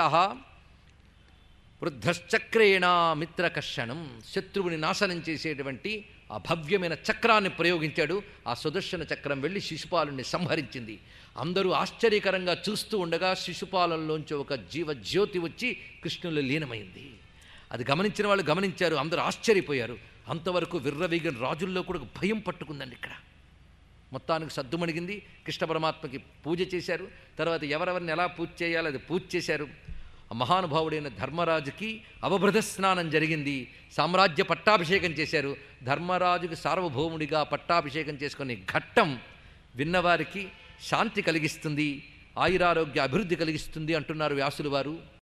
వృద్ధశ్చక్రేణ మిత్రకర్షణం శత్రువుని నాశనం చేసేటువంటి ఆ భవ్యమైన చక్రాన్ని ప్రయోగించాడు ఆ సుదర్శన చక్రం వెళ్ళి శిశుపాలుని సంహరించింది అందరూ ఆశ్చర్యకరంగా చూస్తూ ఉండగా శిశుపాలంలోంచి ఒక జీవ జ్యోతి వచ్చి కృష్ణులు లీనమైంది అది గమనించిన వాళ్ళు గమనించారు అందరూ ఆశ్చర్యపోయారు అంతవరకు విర్రవీగిన రాజుల్లో కూడా ఒక భయం పట్టుకుందండి ఇక్కడ మొత్తానికి సద్దుమణిగింది కృష్ణ పరమాత్మకి పూజ చేశారు తర్వాత ఎవరెవరిని ఎలా పూజ చేయాలో అది పూజ చేశారు ఆ మహానుభావుడైన ధర్మరాజుకి అవభృత స్నానం జరిగింది సామ్రాజ్య పట్టాభిషేకం చేశారు ధర్మరాజుకి సార్వభౌముడిగా పట్టాభిషేకం చేసుకునే ఘట్టం విన్నవారికి శాంతి కలిగిస్తుంది ఆయురారోగ్య అభివృద్ధి కలిగిస్తుంది అంటున్నారు వ్యాసులు వారు